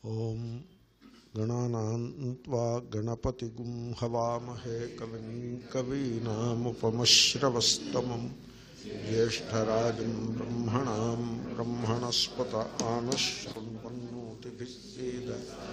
ॐ गणानान्त्वा गणपतिगुं हवामहे कविं कवीनामुपमश्रवस्तमं ज्येष्ठराजं ब्रह्मणां ब्रह्मणस्पत आनश्वन्वन्नोतिभिः सीद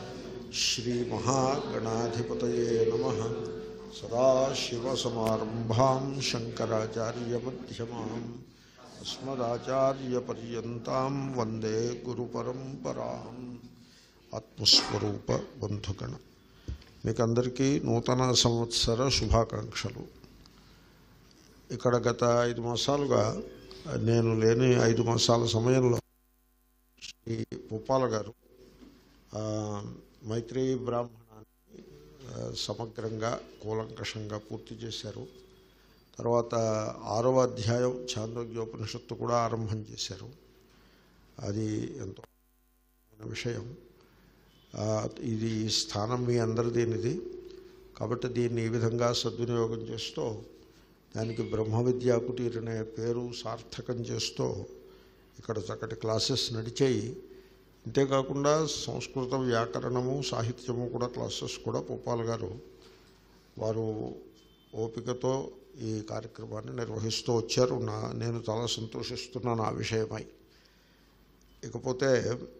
श्रीमहागणाधिपतये नमः सदाशिवसमारम्भां शङ्कराचार्यमध्यमाम् अस्मदाचार्यपर्यन्तां वन्दे गुरुपरम्पराम् ఆత్మస్వరూప బంధుగణ మీకు అందరికీ నూతన సంవత్సర శుభాకాంక్షలు ఇక్కడ గత ఐదు మాసాలుగా నేను లేని ఐదు మాసాల సమయంలో శ్రీ భూపాల గారు ఆ, మైత్రేయి బ్రాహ్మణాన్ని ఆ, సమగ్రంగా కూలంకషంగా పూర్తి చేశారు తర్వాత ఆరవ అధ్యాయం చాంద్రోగ్యోపనిషత్తు కూడా ఆరంభం చేశారు అది ఎంతో ముఖ్యమైన విషయం ఆ, ఇది ఈ స్థానం మీ అందరిదేనిది కాబట్టి దీన్ని ఈ విధంగా సద్వినియోగం చేస్తూ దానికి బ్రహ్మ విద్యా కుటీర్ అనే పేరు సార్థకం చేస్తూ ఇక్కడ చక్కటి క్లాసెస్ నడిచాయి అంతేకాకుండా సంస్కృత వ్యాకరణము సాహిత్యము కూడా క్లాసెస్ కూడా భూపాల్ గారు వారు ఓపికతో ఈ కార్యక్రమాన్ని నిర్వహిస్తూ వచ్చారు నా నేను చాలా సంతోషిస్తున్నాను ఆ విషయమై ఇకపోతే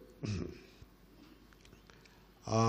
ఆ,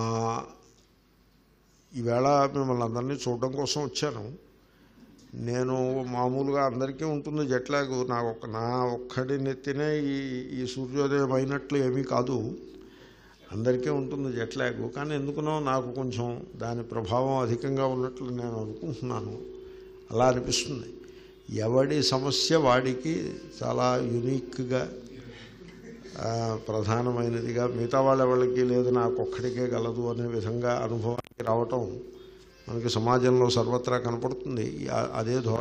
ఈవేళ మిమ్మల్ని అందరినీ చూడడం కోసం వచ్చాను నేను మామూలుగా అందరికీ ఉంటుంది జట్లాగు నా ఒక్క నా ఒక్కడి నెత్తినే ఈ ఈ సూర్యోదయం అయినట్లు ఏమీ కాదు అందరికీ ఉంటుంది జట్లాగు కానీ ఎందుకునో నాకు కొంచెం దాని ప్రభావం అధికంగా ఉన్నట్లు నేను అనుకుంటున్నాను అలా అనిపిస్తుంది ఎవడి సమస్య వాడికి చాలా యునిక్గా ఆ, ప్రధానమైనదిగా మిగతా వాళ్ళ వాళ్ళకి లేదు నాకు ఒక్కడికే గలదు అనే విధంగా అనుభవానికి రావటం మనకి సమాజంలో సర్వత్రా కనపడుతుంది ఆ- అదే ధో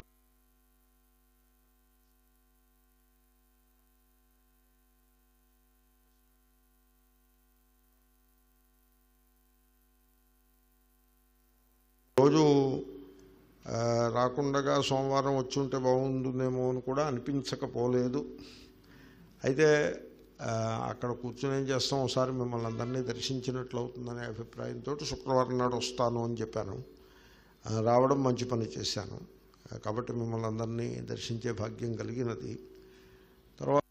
రోజు ఆ, రాకుండగా సోమవారం వచ్చి ఉంటే బాగుంటుందేమో అని కూడా అనిపించకపోలేదు అయితే ఆ, అక్కడ కూర్చొని ఏం చేస్తాం ఒకసారి మిమ్మల్ని అందరినీ దర్శించినట్లు అవుతుందనే అభిప్రాయంతో శుక్రవారం నాడు వస్తాను అని చెప్పాను ఆ, రావడం మంచి పని చేశాను ఆ, కాబట్టి మిమ్మల్ని అందరినీ దర్శించే భాగ్యం కలిగినది తర్వాత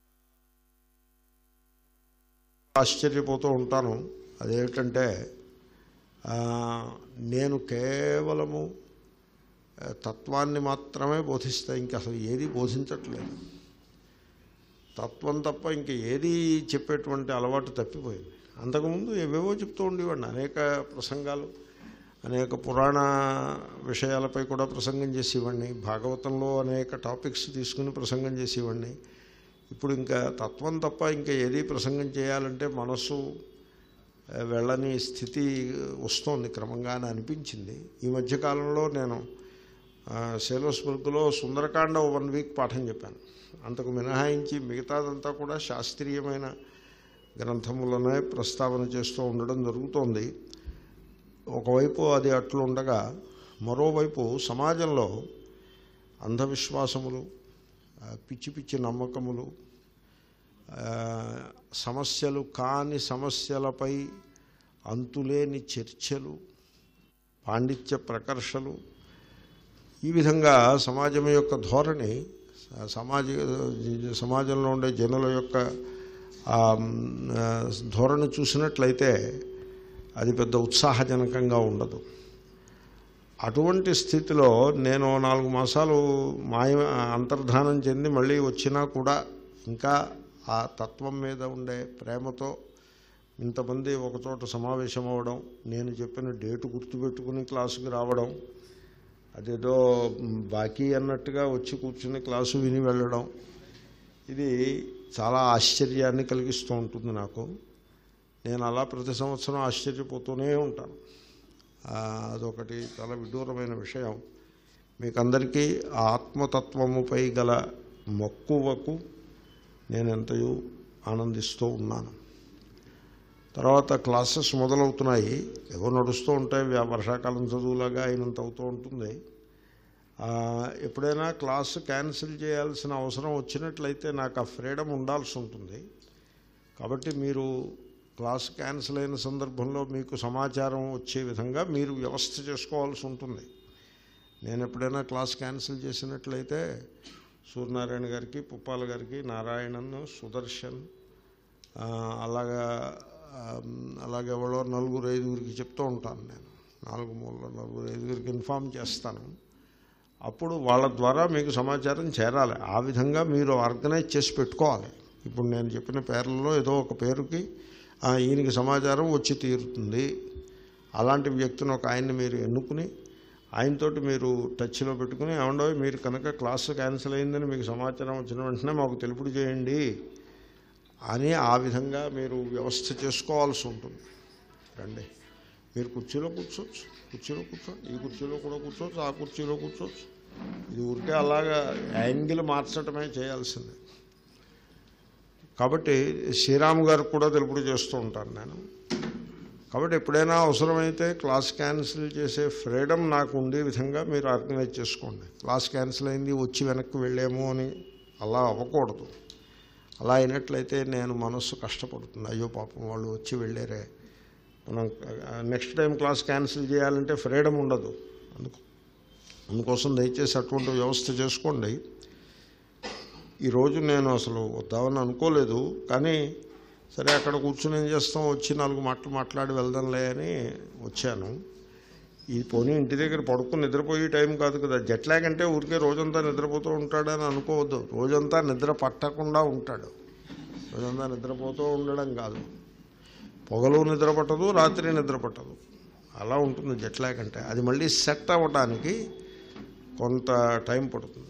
ఆశ్చర్యపోతూ ఉంటాను అదేమిటంటే ఆ, నేను కేవలము ఆ, తత్వాన్ని మాత్రమే బోధిస్తా ఇంక అసలు ఏది బోధించట్లేదు తత్వం తప్ప ఇంక ఏది చెప్పేటువంటి అలవాటు తప్పిపోయింది అంతకుముందు ఏవేవో చెప్తూ ఉండేవాడిని అనేక ప్రసంగాలు అనేక పురాణ విషయాలపై కూడా ప్రసంగం చేసేవాడిని భాగవతంలో అనేక టాపిక్స్ తీసుకుని ప్రసంగం చేసేవాడిని ఇప్పుడు ఇంకా తత్వం తప్ప ఇంకా ఏది ప్రసంగం చేయాలంటే మనస్సు ఆ, వెళ్ళని స్థితి వస్తోంది క్రమంగా అని అనిపించింది ఈ మధ్యకాలంలో నేను సేలోస్బర్గ్లో సుందరకాండ ఓ వన్ వీక్ పాఠం చెప్పాను అంతకు మినహాయించి మిగతాదంతా కూడా శాస్త్రీయమైన గ్రంథములనే ప్రస్తావన చేస్తూ ఉండడం జరుగుతోంది ఒకవైపు అది అట్లు ఉండగా మరోవైపు సమాజంలో అంధవిశ్వాసములు ఆ, పిచ్చి పిచ్చి నమ్మకములు ఆ, సమస్యలు కాని సమస్యలపై అంతులేని చర్చలు పాండిత్య ప్రకర్షలు ఈ విధంగా సమాజం యొక్క ధోరణి స- సమాజ సమాజంలో ఉండే జనుల యొక్క ఆ, ఆ, ధోరణి చూసినట్లయితే అది పెద్ద ఉత్సాహజనకంగా ఉండదు అటువంటి స్థితిలో నేను నాలుగు మాసాలు మాయ అంతర్ధానం చెంది మళ్ళీ వచ్చినా కూడా ఇంకా ఆ తత్వం మీద ఉండే ప్రేమతో ఇంతమంది ఒకచోట సమావేశం అవ్వడం నేను చెప్పిన డేటు గుర్తుపెట్టుకుని క్లాసుకి రావడం అదేదో మ్, బాకీ అన్నట్టుగా వచ్చి కూర్చుని క్లాసు విని వెళ్ళడం ఇది చాలా ఆశ్చర్యాన్ని కలిగిస్తూ ఉంటుంది నాకు నేను అలా ప్రతి సంవత్సరం ఆశ్చర్యపోతూనే ఉంటాను ఆ, అదొకటి చాలా విదూరమైన విషయం మీకందరికీ ఆ ఆత్మతత్వముపై గల మక్కువకు నేను ఎంతయో ఆనందిస్తూ ఉన్నాను తర్వాత క్లాసెస్ మొదలవుతున్నాయి ఏవో నడుస్తూ ఉంటాయి వ్యా- వర్షాకాలం చదువులాగా అయినంత అవుతూ ఉంటుంది ఆ, ఎప్పుడైనా క్లాస్ క్యాన్సిల్ చేయాల్సిన అవసరం వచ్చినట్లయితే నాకు ఆ ఫ్రీడమ్ ఉండాల్సి ఉంటుంది కాబట్టి మీరు క్లాస్ క్యాన్సిల్ అయిన సందర్భంలో మీకు సమాచారం వచ్చే విధంగా మీరు వ్యవస్థ చేసుకోవాల్సి ఉంటుంది నేను ఎప్పుడైనా క్లాస్ క్యాన్సిల్ చేసినట్లయితే సూర్యనారాయణ గారికి పుప్పాల గారికి నారాయణన్ సుదర్శన్ ఆ, అలాగా ఆ, అలాగే ఎవరో నలుగురు ఐదుగురికి చెప్తూ ఉంటాను నేను నాలుగు మూల నలుగురు ఐదుగురికి ఇన్ఫామ్ చేస్తాను అప్పుడు వాళ్ళ ద్వారా మీకు సమాచారం చేరాలి ఆ విధంగా మీరు ఆర్గనైజ్ చేసి పెట్టుకోవాలి ఇప్పుడు నేను చెప్పిన పేర్లలో ఏదో ఒక పేరుకి ఆ, ఈయనకి సమాచారం వచ్చి తీరుతుంది అలాంటి వ్యక్తిని ఒక ఆయన్ని మీరు ఎన్నుకుని ఆయనతోటి మీరు టచ్లో పెట్టుకుని ఏమండో మీరు కనుక క్లాసు క్యాన్సిల్ అయిందని మీకు సమాచారం వచ్చిన వెంటనే మాకు తెలుపుడు చేయండి అని ఆ విధంగా మీరు వ్యవస్థ చేసుకోవాల్సి ఉంటుంది రండి మీరు కుర్చీలో కూర్చోవచ్చు కుర్చీలో కూర్చోండి ఈ కుర్చీలో కూడా కూర్చోవచ్చు ఆ కుర్చీలో కూర్చోవచ్చు ఇది ఊరికే అలాగా యాంగిల్ మార్చడమే చేయాల్సిందే కాబట్టి శ్రీరామ్ గారికి కూడా తెలుపుడు చేస్తూ ఉంటాను నేను కాబట్టి ఎప్పుడైనా అవసరమైతే క్లాస్ క్యాన్సిల్ చేసే ఫ్రీడమ్ నాకు ఉండే విధంగా మీరు ఆర్గనైజ్ చేసుకోండి క్లాస్ క్యాన్సిల్ అయింది వచ్చి వెనక్కి వెళ్ళాము అని అలా అవ్వకూడదు అలా అయినట్లయితే నేను మనస్సు కష్టపడుతుంది అయ్యో పాపం వాళ్ళు వచ్చి వెళ్ళారే మనం నెక్స్ట్ టైం క్లాస్ క్యాన్సిల్ చేయాలంటే ఫ్రీడమ్ ఉండదు అందుకు అందుకోసం దయచేసి అటువంటి వ్యవస్థ చేసుకోండి ఈరోజు నేను అసలు వద్దామని అనుకోలేదు కానీ సరే అక్కడ కూర్చుని ఏం చేస్తాం వచ్చి నాలుగు మాటలు మాట్లాడి వెళ్దాంలే అని వచ్చాను ఈ పోనీ ఇంటి దగ్గర పడుకుని నిద్రపోయే టైం కాదు కదా జెట్ లాగ్ అంటే ఊరికే రోజంతా నిద్రపోతూ ఉంటాడని అనుకోవద్దు రోజంతా నిద్ర పట్టకుండా ఉంటాడు రోజంతా నిద్రపోతూ ఉండడం కాదు పొగలు నిద్ర పట్టదు రాత్రి నిద్ర పట్టదు అలా ఉంటుంది జెట్ లాగ్ అంటే అది మళ్ళీ సెట్ అవ్వడానికి కొంత టైం పడుతుంది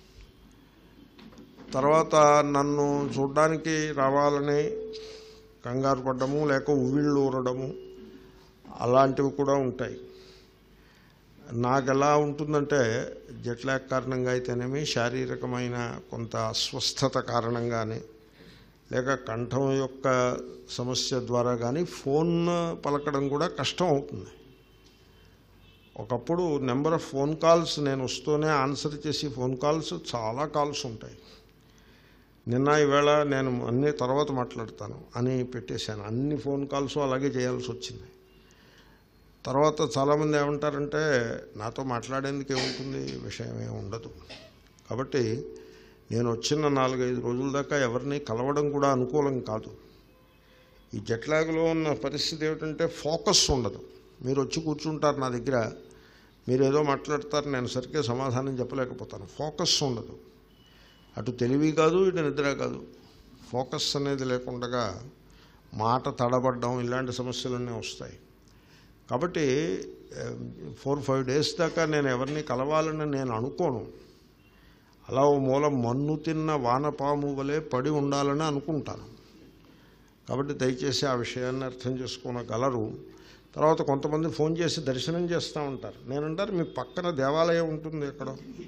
తర్వాత నన్ను చూడ్డానికి రావాలని కంగారు పడ్డము లేక ఉవ్విళ్ళు ఊరడము అలాంటివి కూడా ఉంటాయి నాకు ఎలా ఉంటుందంటే జట్లాక్ కారణంగా అయితేనేమి శారీరకమైన కొంత అస్వస్థత కారణంగానే లేక కంఠం యొక్క సమస్య ద్వారా కానీ ఫోన్ పలకడం కూడా కష్టం అవుతుంది ఒకప్పుడు నెంబర్ ఆఫ్ ఫోన్ కాల్స్ నేను వస్తూనే ఆన్సర్ చేసి ఫోన్ కాల్స్ చాలా కాల్స్ ఉంటాయి నిన్న ఈవేళ నేను అన్ని తర్వాత మాట్లాడతాను అని పెట్టేశాను అన్ని ఫోన్ కాల్స్ అలాగే చేయాల్సి వచ్చింది తర్వాత చాలామంది ఏమంటారంటే నాతో మాట్లాడేందుకు ఏముంటుంది విషయం ఏమి ఉండదు కాబట్టి నేను వచ్చిన నాలుగైదు రోజుల దాకా ఎవరిని కలవడం కూడా అనుకూలం కాదు ఈ జట్లాగ్లో ఉన్న పరిస్థితి ఏమిటంటే ఫోకస్ ఉండదు మీరు వచ్చి కూర్చుంటారు నా దగ్గర మీరు ఏదో మాట్లాడతారు నేను సరిగ్గా సమాధానం చెప్పలేకపోతాను ఫోకస్ ఉండదు అటు తెలివి కాదు ఇటు నిద్ర కాదు ఫోకస్ అనేది లేకుండా మాట తడబడ్డం ఇలాంటి సమస్యలన్నీ వస్తాయి కాబట్టి ఫోర్ ఫైవ్ డేస్ దాకా నేను ఎవరిని కలవాలని నేను అనుకోను అలా ఓ మూల మన్ను తిన్న వానపాము వలె పడి ఉండాలని అనుకుంటాను కాబట్టి దయచేసి ఆ విషయాన్ని అర్థం చేసుకోనగలరు తర్వాత కొంతమంది ఫోన్ చేసి దర్శనం చేస్తూ ఉంటారు నేనంటారు మీ పక్కన దేవాలయం ఉంటుంది ఎక్కడ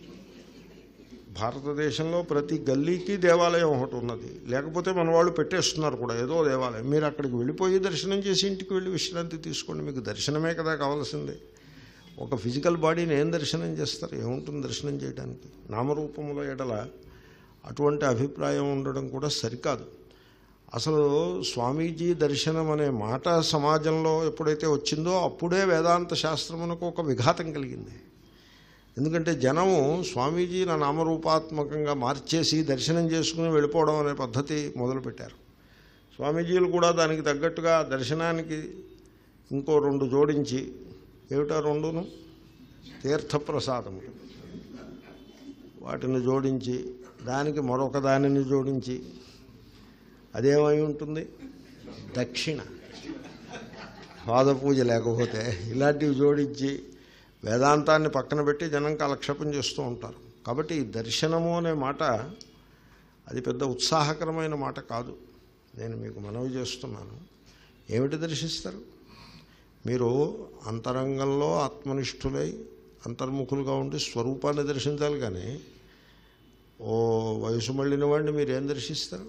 భారతదేశంలో ప్రతి గల్లీకి దేవాలయం ఒకటి ఉన్నది లేకపోతే మన వాళ్ళు పెట్టేస్తున్నారు కూడా ఏదో దేవాలయం మీరు అక్కడికి వెళ్ళిపోయి దర్శనం చేసి ఇంటికి వెళ్ళి విశ్రాంతి తీసుకోండి మీకు దర్శనమే కదా కావాల్సింది ఒక ఫిజికల్ బాడీని ఏం దర్శనం చేస్తారు ఏముంటుంది దర్శనం చేయడానికి నామరూపముల ఎడల అటువంటి అభిప్రాయం ఉండడం కూడా సరికాదు అసలు స్వామీజీ దర్శనం అనే మాట సమాజంలో ఎప్పుడైతే వచ్చిందో అప్పుడే వేదాంత శాస్త్రమునకు ఒక విఘాతం కలిగింది ఎందుకంటే జనము స్వామీజీ నా నామరూపాత్మకంగా మార్చేసి దర్శనం చేసుకుని వెళ్ళిపోవడం అనే పద్ధతి మొదలుపెట్టారు స్వామీజీలు కూడా దానికి తగ్గట్టుగా దర్శనానికి ఇంకో రెండు జోడించి ఏమిటా రెండును తీర్థప్రసాదములు వాటిని జోడించి దానికి మరొక దానిని జోడించి అదేమై ఉంటుంది దక్షిణ పాద పూజ లేకపోతే ఇలాంటివి జోడించి వేదాంతాన్ని పక్కన పెట్టి జనం కాలక్షేపం చేస్తూ ఉంటారు కాబట్టి ఈ దర్శనము అనే మాట అది పెద్ద ఉత్సాహకరమైన మాట కాదు నేను మీకు మనవి చేస్తున్నాను ఏమిటి దర్శిస్తారు మీరు అంతరంగంలో ఆత్మనిష్ఠులై అంతర్ముఖులుగా ఉండి స్వరూపాన్ని దర్శించాలి కానీ ఓ వయసు మళ్ళిన వాడిని మీరు ఏం దర్శిస్తారు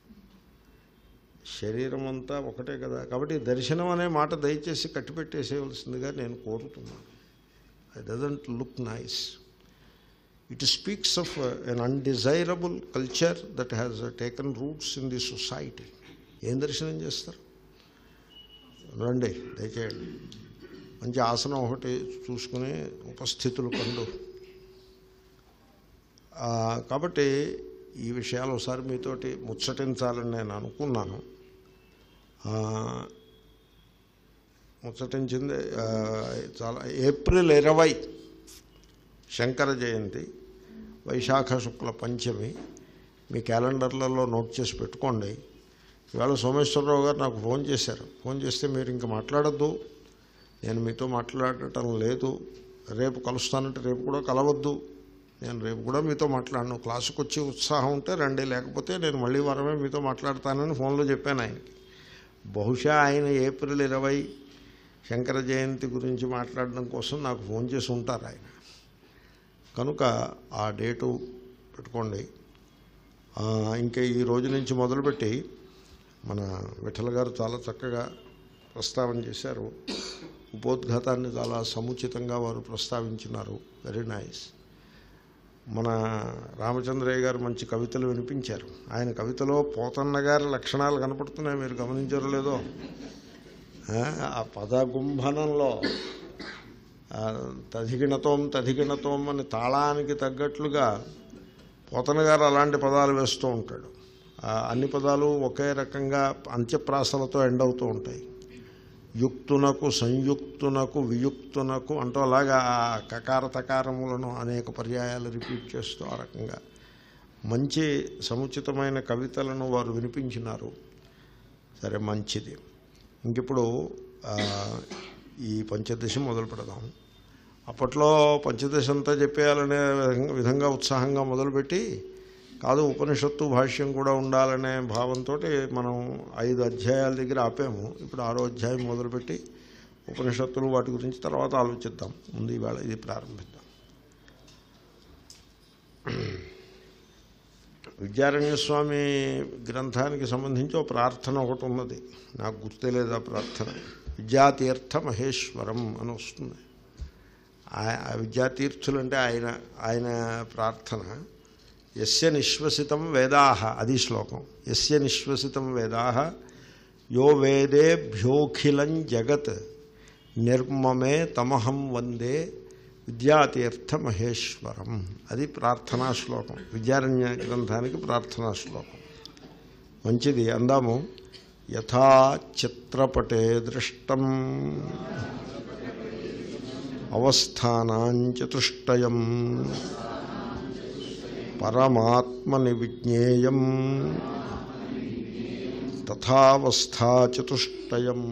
శరీరం అంతా ఒకటే కదా కాబట్టి దర్శనం అనే మాట దయచేసి కట్టిపెట్టేసేయవలసిందిగా నేను కోరుతున్నాను it doesn't look nice. It speaks of uh, an undesirable culture that has uh, taken roots in the society. ఏం దర్శనం చేస్తారు రండి దయచేయండి మంచి ఆసనం ఒకటి చూసుకుని ఉపస్థితులు కండు ఆ, కాబట్టి ఈ విషయాలు ఒకసారి మీతోటి ముచ్చటించాలని నేను అనుకున్నాను ఆ, ముచ్చటించింది ఆ, చాలా ఏప్రిల్ ఇరవై శంకర జయంతి వైశాఖ శుక్ల పంచమి మీ క్యాలెండర్లలో నోట్ చేసి పెట్టుకోండి ఇవాళ సోమేశ్వరరావు గారు నాకు ఫోన్ చేశారు ఫోన్ చేస్తే మీరు ఇంక మాట్లాడద్దు నేను మీతో మాట్లాడటం లేదు రేపు కలుస్తానంటే రేపు కూడా కలవద్దు నేను రేపు కూడా మీతో మాట్లాడను క్లాసుకు వచ్చి ఉత్సాహం ఉంటే రండి లేకపోతే నేను మళ్ళీ వారమే మీతో మాట్లాడతానని ఫోన్లో చెప్పాను ఆయనకి బహుశా ఆయన ఏప్రిల్ ఇరవై శంకర జయంతి గురించి మాట్లాడడం కోసం నాకు ఫోన్ చేసి ఉంటారు ఆయన కనుక ఆ డేటు పెట్టుకోండి ఆ, ఇంకా ఈ రోజు నుంచి మొదలుపెట్టి మన విఠల గారు చాలా చక్కగా ప్రస్తావన చేశారు ఉపోద్ఘాతాన్ని చాలా సముచితంగా వారు ప్రస్తావించినారు వెరీ నైస్ మన రామచంద్రయ్య గారు మంచి కవితలు వినిపించారు ఆయన కవితలో పోతన్న గారి లక్షణాలు కనపడుతున్నాయి మీరు గమనించారో లేదో ఆ, ఆ పదగుంభనంలో ఆ, తధిగిణతోం తధిగిణతోం అని తాళానికి తగ్గట్లుగా పోతన గారు అలాంటి పదాలు వేస్తూ ఉంటాడు ఆ, అన్ని పదాలు ఒకే రకంగా అంత్యప్రాసలతో ఎండ్ అవుతూ ఉంటాయి యుక్తునకు సంయుక్తునకు వియుక్తునకు అంటూ అలాగా ఆ కకార తకారములను అనేక పర్యాయాలు రిపీట్ చేస్తూ ఆ రకంగా మంచి సముచితమైన కవితలను వారు వినిపించినారు సరే మంచిది ఇంకిప్పుడు ఆ, ఈ పంచదశ మొదలు పెడదాం అప్పట్లో పంచదశ అంతా చెప్పేయాలనే విధంగా- విధంగా ఉత్సాహంగా మొదలుపెట్టి కాదు ఉపనిషత్తు భాష్యం కూడా ఉండాలనే భావంతో మనం ఐదు అధ్యాయాల దగ్గర ఆపాము ఇప్పుడు ఆరో అధ్యాయం మొదలుపెట్టి ఉపనిషత్తులు వాటి గురించి తర్వాత ఆలోచిద్దాం ముందు ఈవేళ ఇది ప్రారంభిద్దాం విద్యారణ్య స్వామి గ్రంథానికి సంబంధించి ఒక ప్రార్థన ఒకటి ఉన్నది నాకు గుర్తులేదు ఆ ప్రార్థన విద్యాతీర్థ మహేశ్వరం అని వస్తుంది ఆ- ఆ విద్యాతీర్థులు అంటే ఆయన ఆయన ప్రార్థన ఎస్య నిశ్వసితం వేదాహ అది శ్లోకం ఎస్య నిశ్వసితం వేదాహ యో వేదేభ్యోఖిలం జగత్ నిర్మమే తమహం వందే విద్యాతీర్థ మహేశ్వరం అది ప్రార్థనా శ్లోకం విద్యారణ్య గ్రంథానికి ప్రార్థనా శ్లోకం మంచిది అందాము యథా చిత్రపటే దృష్టం అవస్థానాంచతుష్టయం పరమాత్మని విజ్ఞేయం తథావస్థాచతుష్టయం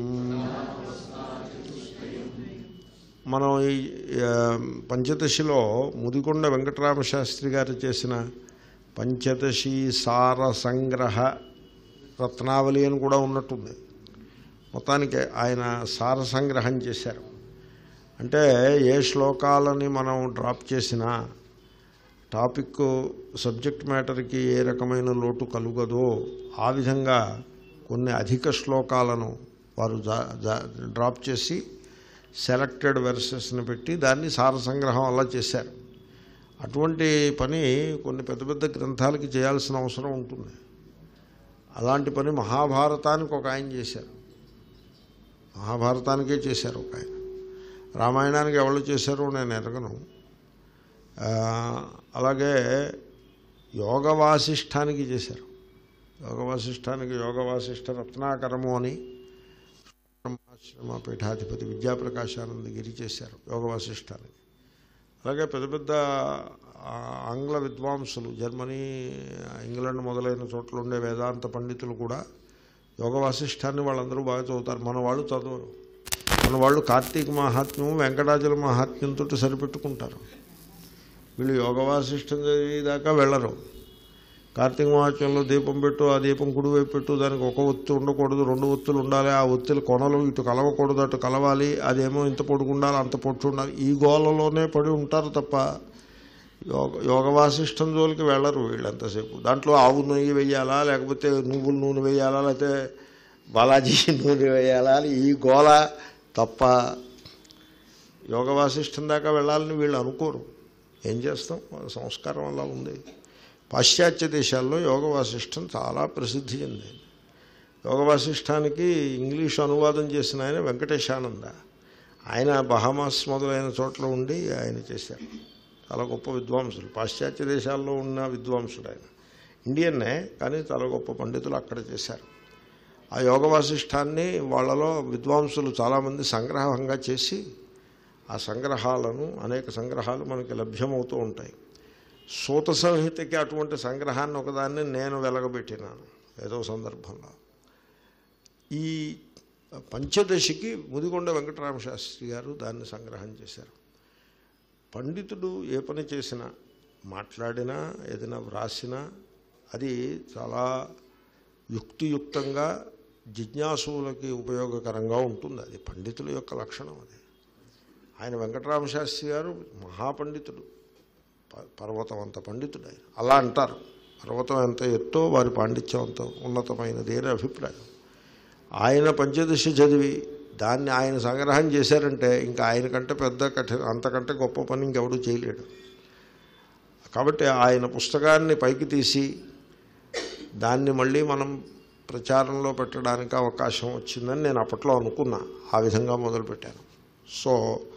మనం ఈ ఆ, పంచదశిలో ముదికొండ వెంకటరామశాస్త్రి గారు చేసిన పంచదశి సార సంగ్రహ రత్నావళి అని కూడా ఉన్నట్టుంది మొత్తానికి ఆయన సార సంగ్రహం చేశారు అంటే ఏ శ్లోకాలని మనం డ్రాప్ చేసినా టాపిక్ సబ్జెక్ట్ మ్యాటర్కి ఏ రకమైన లోటు కలుగదో ఆ విధంగా కొన్ని అధిక శ్లోకాలను వారు జా జా- డ్రాప్ చేసి సెలెక్టెడ్ వెర్సెస్ని పెట్టి దాన్ని సార సంగ్రహం అలా చేశారు అటువంటి పని కొన్ని పెద్ద పెద్ద గ్రంథాలకి చేయాల్సిన అవసరం ఉంటుంది అలాంటి పని మహాభారతానికి ఒక ఆయన చేశారు మహాభారతానికే చేశారు ఒక ఆయన రామాయణానికి ఎవరు చేశారో నేను ఎరగను ఆ, అలాగే యోగ వాసిష్టానికి చేశారు యోగ వాసిష్టానికి యోగ వాసిష్ట రత్నాకరము అని బ్రహ్మాశ్రమ పీఠాధిపతి విద్యాప్రకాశానంద గిరి చేశారు యోగ వాసిష్టానికి అలాగే పెద్ద పెద్ద ఆ, ఆంగ్ల విద్వాంసులు జర్మనీ ఇంగ్లాండ్ మొదలైన చోట్ల ఉండే వేదాంత పండితులు కూడా యోగ వాసిష్టాన్ని వాళ్ళందరూ బాగా చదువుతారు మన వాళ్ళు చదవరు మన వాళ్ళు కార్తీక మహాత్మ్యం వెంకటాచల మహాత్మ్యంతో సరిపెట్టుకుంటారు వీళ్ళు యోగ వాసిష్టం చదివేదాకా వెళ్ళరు కార్తీక మహాత్మ్యంలో దీపం పెట్టు ఆ దీపం కుడివైపు పెట్టు దానికి ఒక ఒత్తి ఉండకూడదు రెండు ఒత్తులు ఉండాలి ఆ ఒత్తులు కొనలు ఇటు కలవకూడదు అటు కలవాలి అదేమో ఇంత పొడుగు ఉండాలి అంత పొట్టు ఉండాలి ఈ గోలలోనే పడి ఉంటారు తప్ప యోగ యోగ వాసిష్టం జోలికి వెళ్ళరు వీళ్ళంతసేపు దాంట్లో ఆవు నెయ్యి వేయాలా లేకపోతే నువ్వుల నూనె వేయాలా లేకపోతే బాలాజీ నూనె వేయాలా అని ఈ గోల తప్ప యోగ వాసిష్టం దాకా వెళ్ళాలని వీళ్ళు అనుకోరు ఏం చేస్తాం వాళ్ళ సంస్కారం అలా ఉంది పాశ్చాత్య దేశాల్లో యోగ వాసిష్టం చాలా ప్రసిద్ధి చెందింది యోగ వాసిష్టానికి ఇంగ్లీష్ అనువాదం చేసిన ఆయన వెంకటేశానంద ఆయన బహమాస్ మొదలైన చోట్ల ఉండి ఆయన చేశారు చాలా గొప్ప విద్వాంసులు పాశ్చాత్య దేశాల్లో ఉన్న విద్వాంసుడు ఆయన ఇండియన్నే కానీ చాలా గొప్ప పండితులు అక్కడ చేశారు ఆ యోగ వాసిష్టాన్ని వాళ్ళలో విద్వాంసులు చాలామంది సంగ్రహంగా చేసి ఆ సంగ్రహాలను అనేక సంగ్రహాలు మనకి లభ్యమవుతూ ఉంటాయి సూత సంహితకి అటువంటి సంగ్రహాన్ని ఒకదాన్ని నేను వెలగబెట్టినాను ఏదో సందర్భంలో ఈ పంచదశికి ముదిగొండ వెంకటరామ శాస్త్రి గారు దాన్ని సంగ్రహం చేశారు పండితుడు ఏ పని చేసినా మాట్లాడినా ఏదైనా వ్రాసినా అది చాలా యుక్తియుక్తంగా జిజ్ఞాసువులకి ఉపయోగకరంగా ఉంటుంది అది పండితుల యొక్క లక్షణం అది ఆయన వెంకటరామ శాస్త్రి గారు మహాపండితుడు ప- పర్వతం అంత పండితుడు ఆయన అలా అంటారు పర్వతం ఎంత ఎత్తో వారి పాండిత్యం అంత ఉన్నతమైనది అని అభిప్రాయం ఆయన పంచదశ చదివి దాన్ని ఆయన సంగ్రహం చేశారంటే ఇంకా ఆయన కంటే పెద్ద కఠిన అంతకంటే గొప్ప పని ఇంకెవడూ చేయలేడు కాబట్టి ఆయన పుస్తకాన్ని పైకి తీసి దాన్ని మళ్ళీ మనం ప్రచారంలో పెట్టడానికి అవకాశం వచ్చిందని నేను అప్పట్లో అనుకున్నా ఆ విధంగా మొదలుపెట్టాను సో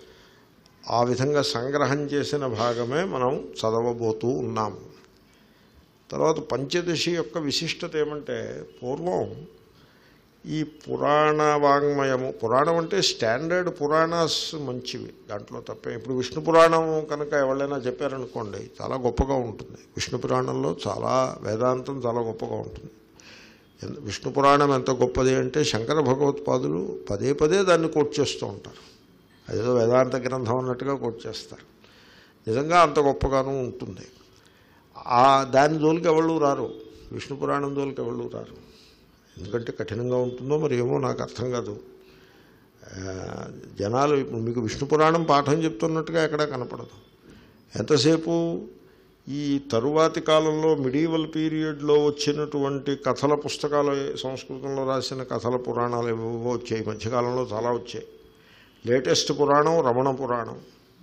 ఆ విధంగా సంగ్రహం చేసిన భాగమే మనం చదవబోతూ ఉన్నాము తర్వాత పంచదశి యొక్క విశిష్టత ఏమంటే పూర్వం ఈ పురాణ వాంగ్మయము పురాణం అంటే స్టాండర్డ్ పురాణాస్ మంచివి దాంట్లో తప్పే ఇప్పుడు విష్ణు పురాణం కనుక ఎవరైనా చెప్పారనుకోండి చాలా గొప్పగా ఉంటుంది విష్ణు పురాణంలో చాలా వేదాంతం చాలా గొప్పగా ఉంటుంది ఎంత- విష్ణు పురాణం ఎంత గొప్పది అంటే శంకర భగవత్పాదులు పదే పదే దాన్ని కోట్ చేస్తూ ఉంటారు అదేదో వేదాంత గ్రంథం అన్నట్టుగా కోట్ చేస్తారు నిజంగా అంత గొప్పగాను ఉంటుంది ఆ దాని జోలికి ఎవళ్ళు రారు విష్ణు పురాణం జోలికి ఎవళ్ళు రారు ఎందుకంటే కఠినంగా ఉంటుందో మరి ఏమో నాకు అర్థం కాదు ఆ, జనాలు ఇప్పుడు మీకు విష్ణు పురాణం పాఠం చెప్తున్నట్టుగా ఎక్కడా కనపడదు ఎంతసేపు ఈ తరువాతి కాలంలో మిడీవల్ పీరియడ్లో వచ్చినటువంటి కథల పుస్తకాలు సంస్కృతంలో రాసిన కథల పురాణాలు ఏవేవో వచ్చాయి ఈ మధ్యకాలంలో చాలా వచ్చాయి లేటెస్ట్ పురాణం రమణ పురాణం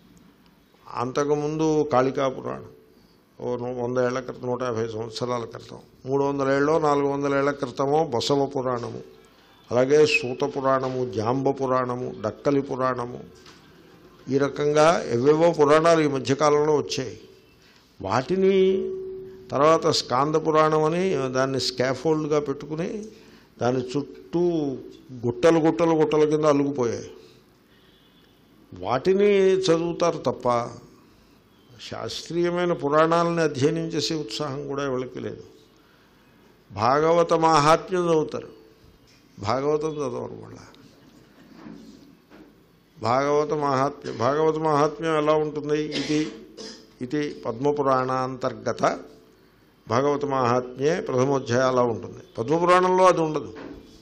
అంతకుముందు కాళికా పురాణం ఓ ను- వంద ఏళ్ల క్రితం నూట యాభై సంవత్సరాల క్రితం మూడు వందల ఏళ్ళో నాలుగు వందల ఏళ్ల క్రితమో బసవ పురాణము అలాగే సూత పురాణము జాంబ పురాణము డక్కలి పురాణము ఈ రకంగా ఎవేవో పురాణాలు ఈ మధ్యకాలంలో వచ్చాయి వాటిని తర్వాత స్కాంద పురాణం అని దాన్ని స్కాఫోల్డ్గా పెట్టుకుని దాని చుట్టూ గుట్టలు గుట్టలు గుట్టల కింద అలుగుపోయాయి వాటిని చదువుతారు తప్ప శాస్త్రీయమైన పురాణాలని అధ్యయనం చేసే ఉత్సాహం కూడా ఎవరికి లేదు భాగవత మాహాత్మ్యం చదువుతారు భాగవతం చదవరు వాళ్ళ భాగవత మహాత్మ్యం భాగవత మహాత్మ్యం ఎలా ఉంటుంది ఇది ఇది పద్మపురాణాంతర్గత భాగవత మహాత్మ్యే ప్రథమోధ్యాయ అలా ఉంటుంది పద్మపురాణంలో అది ఉండదు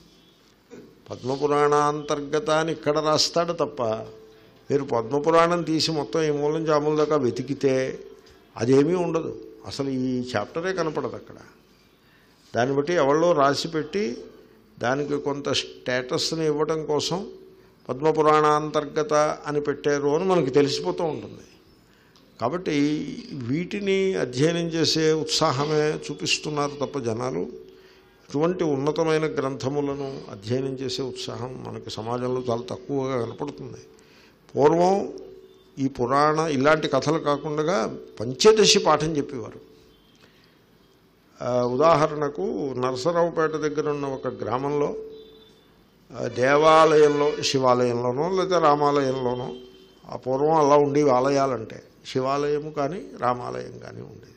పద్మపురాణాంతర్గత అని ఇక్కడ రాస్తాడు తప్ప మీరు పద్మపురాణం తీసి మొత్తం ఈ మూలం నుంచి ఆ మూలం దాకా వెతికితే అదేమీ ఉండదు అసలు ఈ చాప్టరే కనపడదు అక్కడ దాన్ని బట్టి ఎవరో రాసి పెట్టి దానికి కొంత స్టేటస్ని ఇవ్వడం కోసం పద్మపురాణాంతర్గత అని పెట్టారు అని మనకి తెలిసిపోతూ ఉంటుంది కాబట్టి వీటిని అధ్యయనం చేసే ఉత్సాహమే చూపిస్తున్నారు తప్ప జనాలు ఇటువంటి ఉన్నతమైన గ్రంథములను అధ్యయనం చేసే ఉత్సాహం మనకి సమాజంలో చాలా తక్కువగా కనపడుతుంది పూర్వం ఈ పురాణ ఇలాంటి కథలు కాకుండా పంచదశి పాఠం చెప్పేవారు ఆ, ఉదాహరణకు నరసరావుపేట దగ్గర ఉన్న ఒక గ్రామంలో ఆ, దేవాలయంలో శివాలయంలోనో లేదా రామాలయంలోనో ఆ పూర్వం అలా ఉండేవి ఆలయాలంటే శివాలయము కానీ రామాలయం కానీ ఉండేది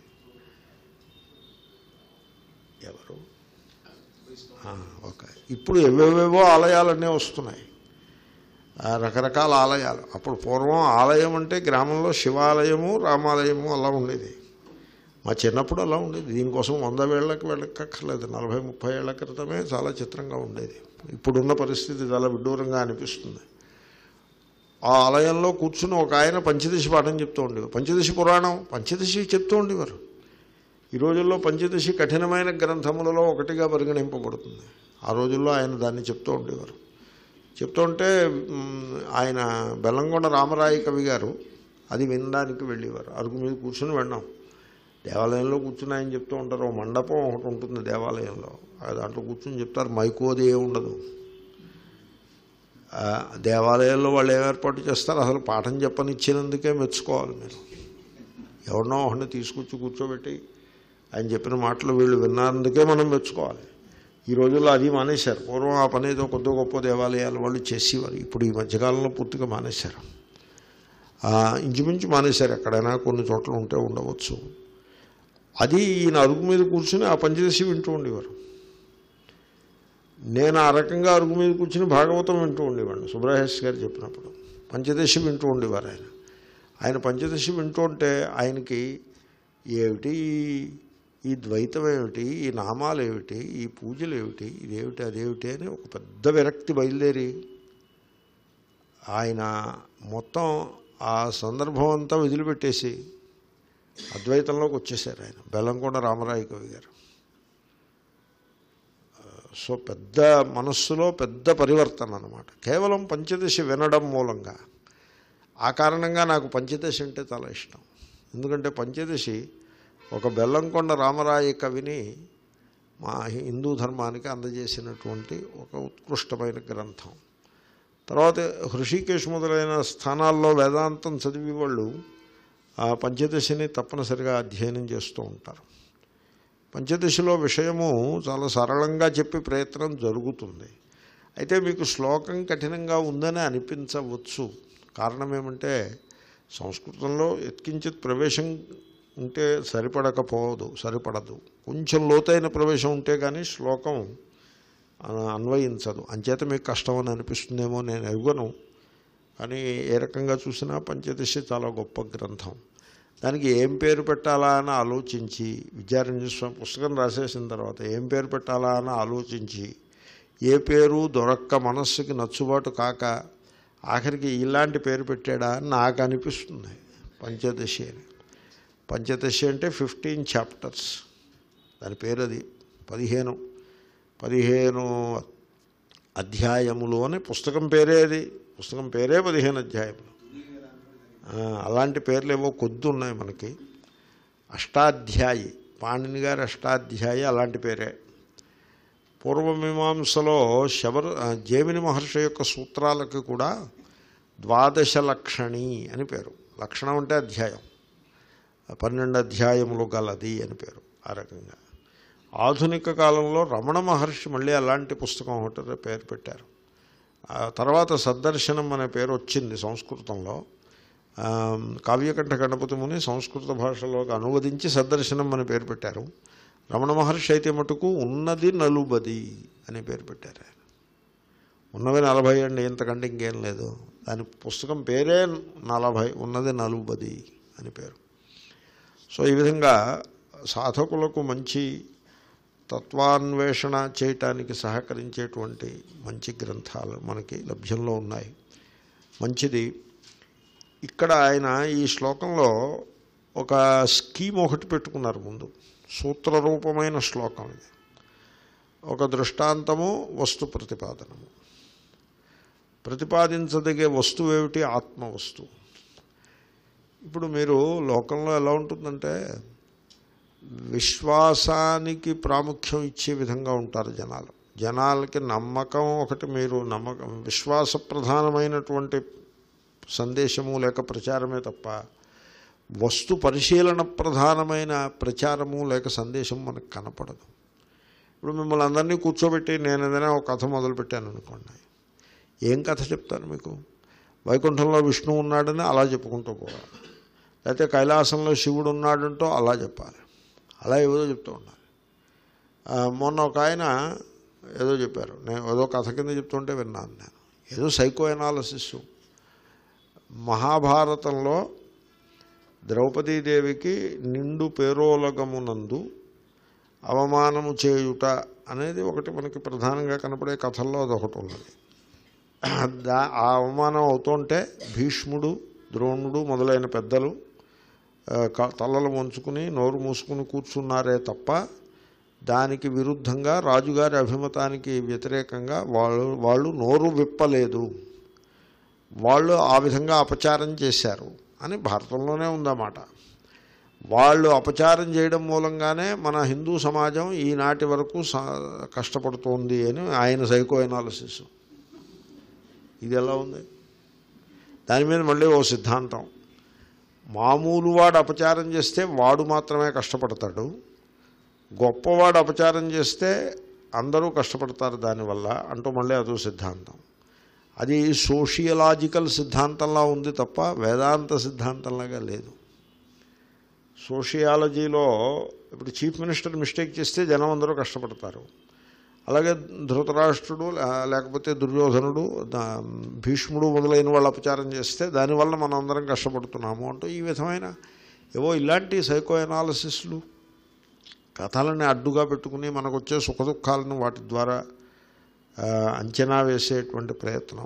ఎవరు ఆ, ఓకే ఇప్పుడు ఎవేవేవో ఆలయాలన్నీ వస్తున్నాయి ఆ, రకరకాల ఆలయాలు అప్పుడు పూర్వం ఆలయం అంటే గ్రామంలో శివాలయము రామాలయము అలా ఉండేది మా చిన్నప్పుడు అలా ఉండేది దీనికోసం వంద వేళ్ళకి వెళ్ళక్కర్లేదు నలభై ముప్పై ఏళ్ల క్రితమే చాలా చిత్రంగా ఉండేది ఇప్పుడున్న పరిస్థితి చాలా విడ్డూరంగా అనిపిస్తుంది ఆ ఆలయంలో కూర్చుని ఒక ఆయన పంచదశి పాఠం చెప్తూ ఉండేవారు పంచదశి పురాణం పంచదశి చెప్తూ ఉండేవారు ఈ రోజుల్లో పంచదశి కఠినమైన గ్రంథములలో ఒకటిగా పరిగణింపబడుతుంది ఆ రోజుల్లో ఆయన దాన్ని చెప్తూ ఉండేవారు చెప్తుంటే మ్, ఆయన బెల్లంకొండ రామరాయ కవి గారు అది వినడానికి వెళ్ళేవారు అరుగు మీద కూర్చొని వెళ్ళాం దేవాలయంలో కూర్చుని ఆయన చెప్తూ ఉంటారు ఓ మండపం ఒకటి ఉంటుంది దేవాలయంలో ఆ దాంట్లో కూర్చుని చెప్తారు మైకోది ఏ ఉండదు ఆ, దేవాలయాల్లో వాళ్ళు ఏం ఏర్పాటు చేస్తారు అసలు పాఠం చెప్పనిచ్చినందుకే మెచ్చుకోవాలి మీరు ఎవరినో ఒకరిని తీసుకొచ్చి కూర్చోబెట్టి ఆయన చెప్పిన మాటలు వీళ్ళు విన్నందుకే మనం మెచ్చుకోవాలి ఈ రోజుల్లో అది మానేశారు పూర్వం ఆ పని ఏదో కొద్ది గొప్ప దేవాలయాలు వాళ్ళు చేసేవారు ఇప్పుడు ఈ మధ్యకాలంలో పూర్తిగా మానేశారు ఆ, ఇంచుమించు మానేశారు ఎక్కడైనా కొన్ని చోట్ల ఉంటే ఉండవచ్చు అది ఈయన అరుగు మీద కూర్చుని ఆ పంచదశి వింటూ ఉండేవారు నేను ఆ రకంగా అరుగు మీద కూర్చుని భాగవతం వింటూ ఉండేవాడిని సుబ్రహేష్ గారు చెప్పినప్పుడు పంచదశి వింటూ ఉండేవారు ఆయన ఆయన పంచదశి వింటూ ఉంటే ఆయనకి ఏమిటి ఈ- ఈ ద్వైతం ఏమిటి ఈ నామాలు ఏమిటి ఈ పూజలు ఏమిటి ఇదేమిటి అదేమిటి అని ఒక పెద్ద విరక్తి బయలుదేరి ఆయన మొత్తం ఆ సందర్భం అంతా వదిలిపెట్టేసి అద్వైతంలోకి వచ్చేసారు ఆయన బెల్లంకొండ రామరాయ కవి గారు సో పెద్ద మనస్సులో పెద్ద పరివర్తన అనమాట కేవలం పంచదశి వినడం మూలంగా ఆ కారణంగా నాకు పంచదశి అంటే చాలా ఇష్టం ఎందుకంటే పంచదశి ఒక బెల్లంకొండ రామరాయ కవిని మా హిందూ ధర్మానికి అందజేసినటువంటి ఒక ఉత్కృష్టమైన గ్రంథం తర్వాత హృషికేశ్ మొదలైన స్థానాల్లో వేదాంతం చదివి వాళ్ళు ఆ పంచదశిని తప్పనిసరిగా అధ్యయనం చేస్తూ ఉంటారు పంచదశిలో విషయము చాలా సరళంగా చెప్పే ప్రయత్నం జరుగుతుంది అయితే మీకు శ్లోకం కఠినంగా ఉందని అనిపించవచ్చు కారణం ఏమంటే సంస్కృతంలో ఎత్కించిత్ ప్రవేశం ఉంటే సరిపడకపోదు సరిపడదు కొంచెం లోతైన ప్రవేశం ఉంటే కానీ శ్లోకం ఆ, అన్వయించదు అంచేత మీకు కష్టం అని అనిపిస్తుందేమో నేను ఎరుగను కానీ ఏ రకంగా చూసినా పంచదశి చాలా గొప్ప గ్రంథం దానికి ఏం పేరు పెట్టాలా అని ఆలోచించి విద్యారణ్య స్వామి పుస్తకం రాసేసిన తర్వాత ఏం పేరు పెట్టాలా అని ఆలోచించి ఏ పేరు దొరక్క మనస్సుకి నచ్చుబాటు కాక ఆఖరికి ఇలాంటి పేరు పెట్టాడా అని నాకు అనిపిస్తుంది పంచదశి అని పంచదశి అంటే ఫిఫ్టీన్ చాప్టర్స్ దాని పేరు అది పదిహేను పదిహేను అధ్యాయములు అని పుస్తకం పేరే అది పుస్తకం పేరే పదిహేను అధ్యాయములు ఆ, అలాంటి పేర్లు ఏవో కొద్ది ఉన్నాయి మనకి అష్టాధ్యాయి పాణిని గారి అష్టాధ్యాయి అలాంటి పేరే పూర్వమీమాంసలో శబర ఆ, జేమిని మహర్షి యొక్క సూత్రాలకు కూడా ద్వాదశ లక్షణి అని పేరు లక్షణం అంటే అధ్యాయం పన్నెండు అధ్యాయములు గలది అని పేరు ఆ రకంగా ఆధునిక కాలంలో రమణ మహర్షి మళ్ళీ అలాంటి పుస్తకం ఒకటి పేరు పెట్టారు ఆ తర్వాత సద్దర్శనం అనే పేరు వచ్చింది సంస్కృతంలో ఆ, కావ్యకంఠ గణపతి ముని సంస్కృత భాషలోకి అనువదించి సద్దర్శనం అని పేరు పెట్టారు రమణ మహర్షి అయితే మటుకు ఉన్నది నలుబది అనే పేరు పెట్టారు ఆయన ఉన్నవి నలభై అండి ఇంతకంటే ఇంకేం లేదు దాని పుస్తకం పేరే నలభై ఉన్నది నలుబది అని పేరు సో ఈ విధంగా సాధకులకు మంచి తత్వాన్వేషణ చేయటానికి సహకరించేటువంటి మంచి గ్రంథాలు మనకి లభ్యంలో ఉన్నాయి మంచిది ఇక్కడ ఆయన ఈ శ్లోకంలో ఒక స్కీమ్ ఒకటి పెట్టుకున్నారు ముందు సూత్రరూపమైన శ్లోకం ఇది ఒక దృష్టాంతము వస్తు ప్రతిపాదనము ప్రతిపాదించదగే వస్తువు ఏమిటి ఆత్మ వస్తువు ఇప్పుడు మీరు లోకంలో ఎలా ఉంటుందంటే విశ్వాసానికి ప్రాముఖ్యం ఇచ్చే విధంగా ఉంటారు జనాలు జనాలకి నమ్మకం ఒకటి మీరు నమ్మకం విశ్వాస ప్రధానమైనటువంటి సందేశము లేక ప్రచారమే తప్ప వస్తు పరిశీలన ప్రధానమైన ప్రచారము లేక సందేశం మనకు కనపడదు ఇప్పుడు మిమ్మల్ని అందరినీ కూర్చోబెట్టి నేను ఏదైనా ఒక కథ మొదలుపెట్టాను అనుకోండి ఏం కథ చెప్తాను మీకు వైకుంఠంలో విష్ణువు ఉన్నాడని అలా చెప్పుకుంటూ పోవాలి లేకపోతే కైలాసంలో శివుడు ఉన్నాడంటూ అలా చెప్పాలి అలా ఏదో చెప్తూ ఉండాలి ఆ, మొన్న ఒక ఆయన ఏదో చెప్పారు నేను ఏదో కథ కింద చెప్తుంటే విన్నాను నేను ఏదో సైకో ఎనాలసిస్ మహాభారతంలో ద్రౌపదీదేవికి నిండు పేరోలగమునందు అవమానము చేయుట అనేది ఒకటి మనకి ప్రధానంగా కనపడే కథల్లో అదొకటి ఉన్నది దా ఆ అవమానం అవుతుంటే భీష్ముడు ద్రోణుడు మొదలైన పెద్దలు ఆ, క- తలలు వంచుకుని నోరు మూసుకుని కూర్చున్నారే తప్ప దానికి విరుద్ధంగా రాజుగారి అభిమతానికి వ్యతిరేకంగా వాళ్ళు వాళ్ళు నోరు విప్పలేదు వాళ్ళు ఆ విధంగా అపచారం చేశారు అని భారతంలోనే ఉందన్నమాట వాళ్ళు అపచారం చేయడం మూలంగానే మన హిందూ సమాజం ఈనాటి వరకు స- కష్టపడుతోంది అని ఆయన సైకో ఎనాలిసిస్ ఇది ఎలా ఉంది దాని మీద మళ్ళీ ఓ సిద్ధాంతం మామూలు వాడు అపచారం చేస్తే వాడు మాత్రమే కష్టపడతాడు గొప్పవాడు అపచారం చేస్తే అందరూ కష్టపడతారు దానివల్ల అంటూ మళ్ళీ అదో సిద్ధాంతం అది సోషియలాజికల్ సిద్ధాంతంలా ఉంది తప్ప వేదాంత సిద్ధాంతంలాగా లేదు సోషియాలజీలో ఇప్పుడు చీఫ్ మినిస్టర్ మిస్టేక్ చేస్తే జనం అందరూ కష్టపడతారు అలాగే ధృతరాష్ట్రుడు లే- లేకపోతే దుర్యోధనుడు దా- భీష్ముడు మొదలైన వాళ్ళు అపచారం చేస్తే దానివల్ల మనం అందరం కష్టపడుతున్నాము అంటూ ఈ విధమైన ఏవో ఇలాంటి సైకో ఎనాలసిస్లు కథలని అడ్డుగా పెట్టుకుని మనకు వచ్చే సుఖదుఖాలను వాటి ద్వారా ఆ, అంచనా వేసేటువంటి ప్రయత్నం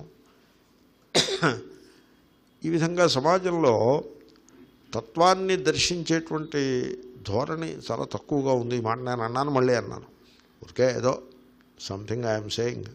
ఈ విధంగా సమాజంలో తత్వాన్ని దర్శించేటువంటి ధోరణి చాలా తక్కువగా ఉంది ఈ మాట నేను అన్నాను మళ్ళీ అన్నాను ఊరికే ఏదో సంథింగ్ ఐఎమ్ సేయింగ్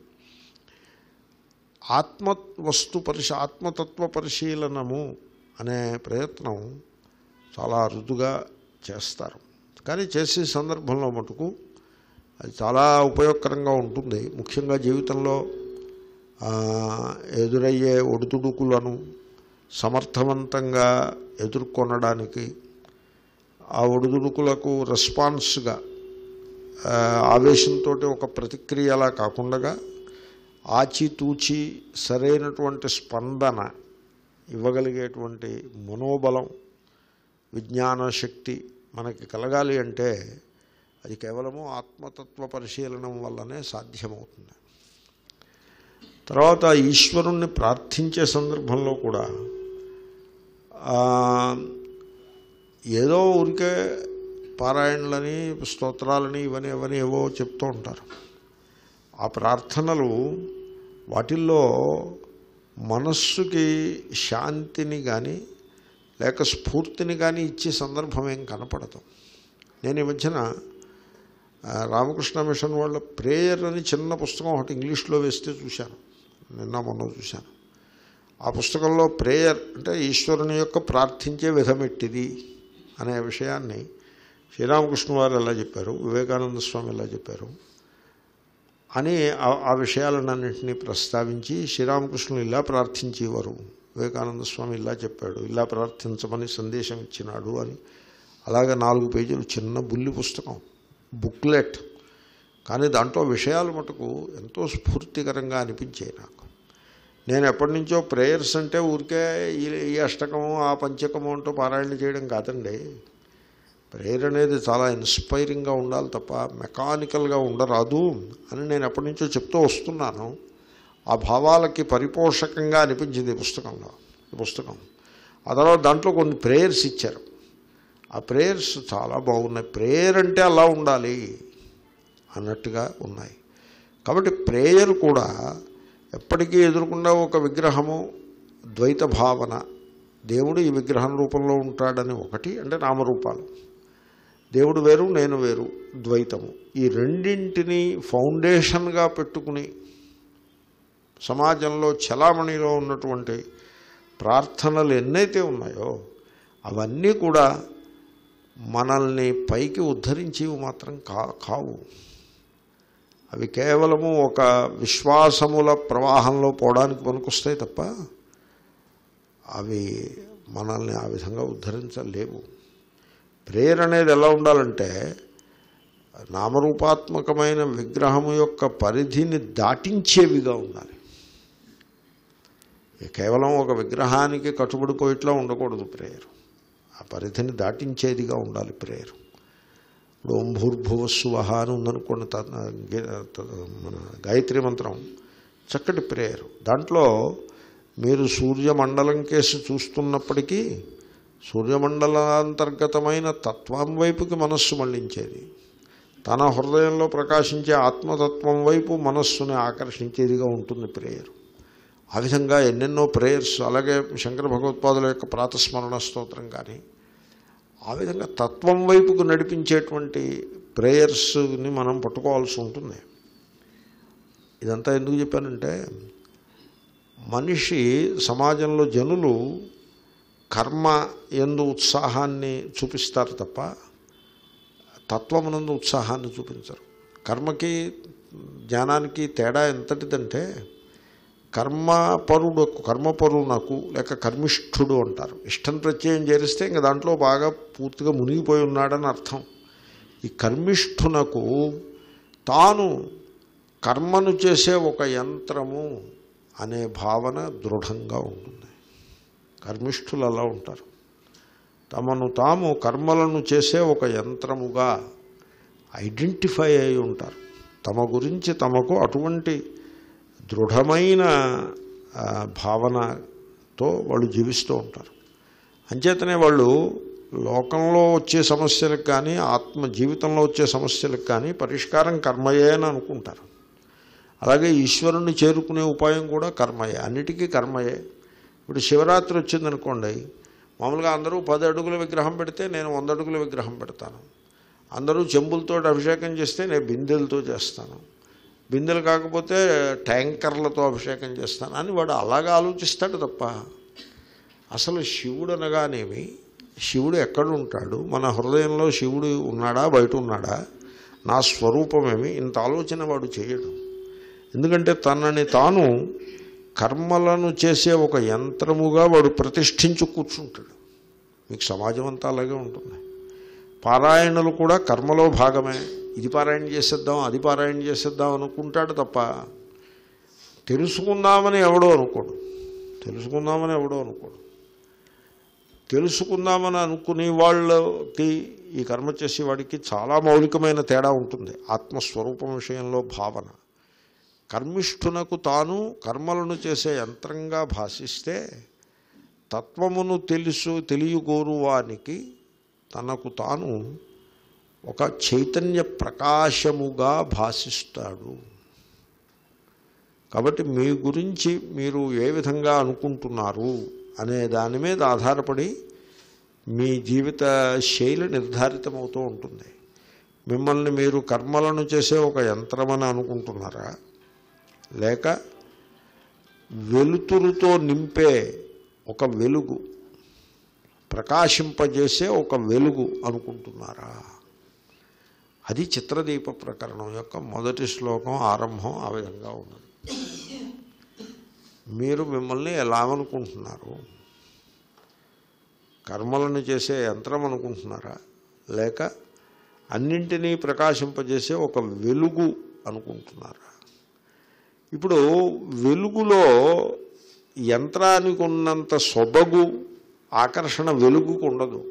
ఆత్మ వస్తు పరిశ ఆత్మతత్వ పరిశీలనము అనే ప్రయత్నం చాలా అరుదుగా చేస్తారు కానీ చేసే సందర్భంలో మటుకు అది చాలా ఉపయోగకరంగా ఉంటుంది ముఖ్యంగా జీవితంలో ఆ, ఎదురయ్యే ఒడిదుడుకులను సమర్థవంతంగా ఎదుర్కొనడానికి ఆ ఒడిదుడుకులకు రెస్పాన్స్గా ఆ, ఆవేశంతో ఒక ప్రతిక్రియలా కాకుండా ఆచితూచి సరైనటువంటి స్పందన ఇవ్వగలిగేటువంటి మనోబలం విజ్ఞాన శక్తి మనకి కలగాలి అంటే అది కేవలము ఆత్మతత్వ పరిశీలనం వల్లనే సాధ్యమవుతుంది తర్వాత ఈశ్వరుణ్ణి ప్రార్థించే సందర్భంలో కూడా ఆ, ఏదో ఊరికే పారాయణలని స్తోత్రాలని ఇవని అవని ఏవో చెప్తూ ఉంటారు ఆ ప్రార్థనలు వాటిల్లో మనస్సుకి శాంతిని కానీ లేక స్ఫూర్తిని కానీ ఇచ్చే సందర్భం ఏం కనపడదు నేను ఈ మధ్యన ఆ, రామకృష్ణ మిషన్ వాళ్ళ ప్రేయర్ అని చిన్న పుస్తకం ఒకటి ఇంగ్లీష్లో వేస్తే చూశాను నిన్న మొన్న చూశాను ఆ పుస్తకంలో ప్రేయర్ అంటే ఈశ్వరుని యొక్క ప్రార్థించే విధమెట్టిది అనే విషయాన్ని శ్రీరామకృష్ణ వారు ఎలా చెప్పారు వివేకానంద స్వామి ఎలా చెప్పారు అని ఆ- ఆ విషయాలన్నింటినీ ప్రస్తావించి శ్రీరామకృష్ణులు ఇలా ప్రార్థించేవారు వివేకానంద స్వామి ఇలా చెప్పాడు ఇలా ప్రార్థించమని సందేశం ఇచ్చినాడు అని అలాగే నాలుగు పేజీలు చిన్న బుల్లి పుస్తకం బుక్లెట్ కానీ దాంట్లో విషయాలు మటుకు ఎంతో స్ఫూర్తికరంగా అనిపించాయి నాకు నేను ఎప్పటి నుంచో ప్రేయర్స్ అంటే ఊరికే ఈ ఈ అష్టకము ఆ పంచకము అంటూ పారాయణ చేయడం కాదండి ప్రేయర్ అనేది చాలా ఇన్స్పైరింగ్గా ఉండాలి తప్ప మెకానికల్గా ఉండరాదు అని నేను ఎప్పటి నుంచో చెప్తూ వస్తున్నాను ఆ భావాలకి పరిపోషకంగా అనిపించింది ఈ పుస్తకంలో ఈ పుస్తకం ఆ తర్వాత దాంట్లో కొన్ని ప్రేయర్స్ ఇచ్చారు ఆ ప్రేయర్స్ చాలా బాగున్నాయి ప్రేయర్ అంటే అలా ఉండాలి అన్నట్టుగా ఉన్నాయి కాబట్టి ప్రేయర్ కూడా ఎప్పటికీ ఎదురుకుండా ఒక విగ్రహము ద్వైత భావన దేవుడు ఈ విగ్రహం రూపంలో ఉంటాడని ఒకటి అంటే నామరూపాలు దేవుడు వేరు నేను వేరు ద్వైతము ఈ రెండింటిని ఫౌండేషన్గా పెట్టుకుని సమాజంలో చలామణిలో ఉన్నటువంటి ప్రార్థనలు ఎన్నైతే ఉన్నాయో అవన్నీ కూడా మనల్ని పైకి ఉద్ధరించేవి మాత్రం కా కావు అవి కేవలము ఒక విశ్వాసముల ప్రవాహంలో పోవడానికి పనికొస్తాయి తప్ప అవి మనల్ని ఆ విధంగా ఉద్ధరించలేవు ప్రేయర్ అనేది ఎలా ఉండాలంటే నామరూపాత్మకమైన విగ్రహము యొక్క పరిధిని దాటించేవిగా ఉండాలి కేవలం ఒక విగ్రహానికి కట్టుబడిపోయిట్లా ఉండకూడదు ప్రేయర్ ఆ పరిధిని దాటించేదిగా ఉండాలి ప్రేయర్ ఇప్పుడు ఓం భూర్భువస్సువహ అని ఉందనుకోండి త- గే- త- మన గాయత్రి మంత్రం చక్కటి ప్రేయర్ దాంట్లో మీరు సూర్యమండలం కేసు చూస్తున్నప్పటికీ సూర్యమండలాంతర్గతమైన తత్వం వైపుకి మనస్సు మళ్ళించేది తన హృదయంలో ప్రకాశించే ఆత్మతత్వం వైపు మనస్సుని ఆకర్షించేదిగా ఉంటుంది ప్రేయర్ ఆ విధంగా ఎన్నెన్నో ప్రేయర్స్ అలాగే శంకర భగవత్పాదుల యొక్క ప్రాతస్మరణ స్తోత్రం కానీ ఆ విధంగా తత్వం వైపుకు నడిపించేటువంటి ప్రేయర్స్ని మనం పట్టుకోవాల్సి ఉంటుంది ఇదంతా ఎందుకు చెప్పానంటే మనిషి సమాజంలో జనులు కర్మ ఎందు ఉత్సాహాన్ని చూపిస్తారు తప్ప తత్వమునందు ఉత్సాహాన్ని చూపించరు కర్మకి జ్ఞానానికి తేడా ఎంతటిదంటే కర్మపరుడు కర్మపరునకు లేక కర్మిష్ఠుడు అంటారు ఇష్టం ప్రత్యయం చేరిస్తే ఇంక దాంట్లో బాగా పూర్తిగా మునిగిపోయి ఉన్నాడని అర్థం ఈ కర్మిష్ఠునకు తాను కర్మను చేసే ఒక యంత్రము అనే భావన దృఢంగా ఉంటుంది కర్మిష్ఠులు అలా ఉంటారు తమను తాము కర్మలను చేసే ఒక యంత్రముగా ఐడెంటిఫై అయి ఉంటారు తమ గురించి తమకు అటువంటి దృఢమైన ఆ, భావనతో వాళ్ళు జీవిస్తూ ఉంటారు అంచేతనే వాళ్ళు లోకంలో వచ్చే సమస్యలకు కానీ ఆత్మ జీవితంలో వచ్చే సమస్యలకు కానీ పరిష్కారం కర్మయే అని అనుకుంటారు అలాగే ఈశ్వరుణ్ణి చేరుకునే ఉపాయం కూడా కర్మయే అన్నిటికీ కర్మయే ఇప్పుడు శివరాత్రి వచ్చిందనుకోండి మామూలుగా అందరూ పది అడుగుల విగ్రహం పెడితే నేను వంద అడుగుల విగ్రహం పెడతాను అందరూ చెంబులతో అభిషేకం చేస్తే నేను బిందెలతో చేస్తాను బిందెలు కాకపోతే ట్యాంకర్లతో అభిషేకం చేస్తాను అని వాడు అలాగా ఆలోచిస్తాడు తప్ప అసలు శివుడు అనగానేమి శివుడు ఎక్కడ ఉంటాడు మన హృదయంలో శివుడు ఉన్నాడా బయట ఉన్నాడా నా స్వరూపమేమి ఇంత ఆలోచన వాడు చేయడు ఎందుకంటే తనని తాను కర్మలను చేసే ఒక యంత్రముగా వాడు ప్రతిష్ఠించు కూర్చుంటాడు మీకు సమాజం అంతా అలాగే ఉంటుంది పారాయణలు కూడా కర్మలో భాగమే ఇది పారాయణ చేసేద్దాం అది పారాయణ చేసేద్దాం అనుకుంటాడు తప్ప తెలుసుకుందామని ఎవడో అనుకోడు తెలుసుకుందామని ఎవడో అనుకోడు తెలుసుకుందామని అనుకునే వాళ్ళకి ఈ కర్మ చేసే వాడికి చాలా మౌలికమైన తేడా ఉంటుంది ఆత్మస్వరూపం విషయంలో భావన కర్మిష్ఠునకు తాను కర్మలను చేసే యంత్రంగా భాషిస్తే తత్వమును తెలుసు తెలియగోరువానికి తనకు తాను ఒక చైతన్య ప్రకాశముగా భాషిస్తాడు కాబట్టి మీ గురించి మీరు ఏ విధంగా అనుకుంటున్నారు అనే దాని మీద ఆధారపడి మీ జీవిత శైలి నిర్ధారితమవుతూ ఉంటుంది మిమ్మల్ని మీరు కర్మలను చేసే ఒక యంత్రమని అనుకుంటున్నారా లేక వెలుతురుతో నింపే ఒక వెలుగు ప్రకాశింపజేసే ఒక వెలుగు అనుకుంటున్నారా అది చిత్రదీప ప్రకరణం యొక్క మొదటి శ్లోకం ఆరంభం ఆ విధంగా ఉన్నది మీరు మిమ్మల్ని ఎలా అనుకుంటున్నారు కర్మలను చేసే యంత్రం అనుకుంటున్నారా లేక అన్నింటినీ ప్రకాశింపజేసే ఒక వెలుగు అనుకుంటున్నారా ఇప్పుడు వెలుగులో యంత్రానికి ఉన్నంత సొబగు ఆకర్షణ వెలుగుకు ఉండదు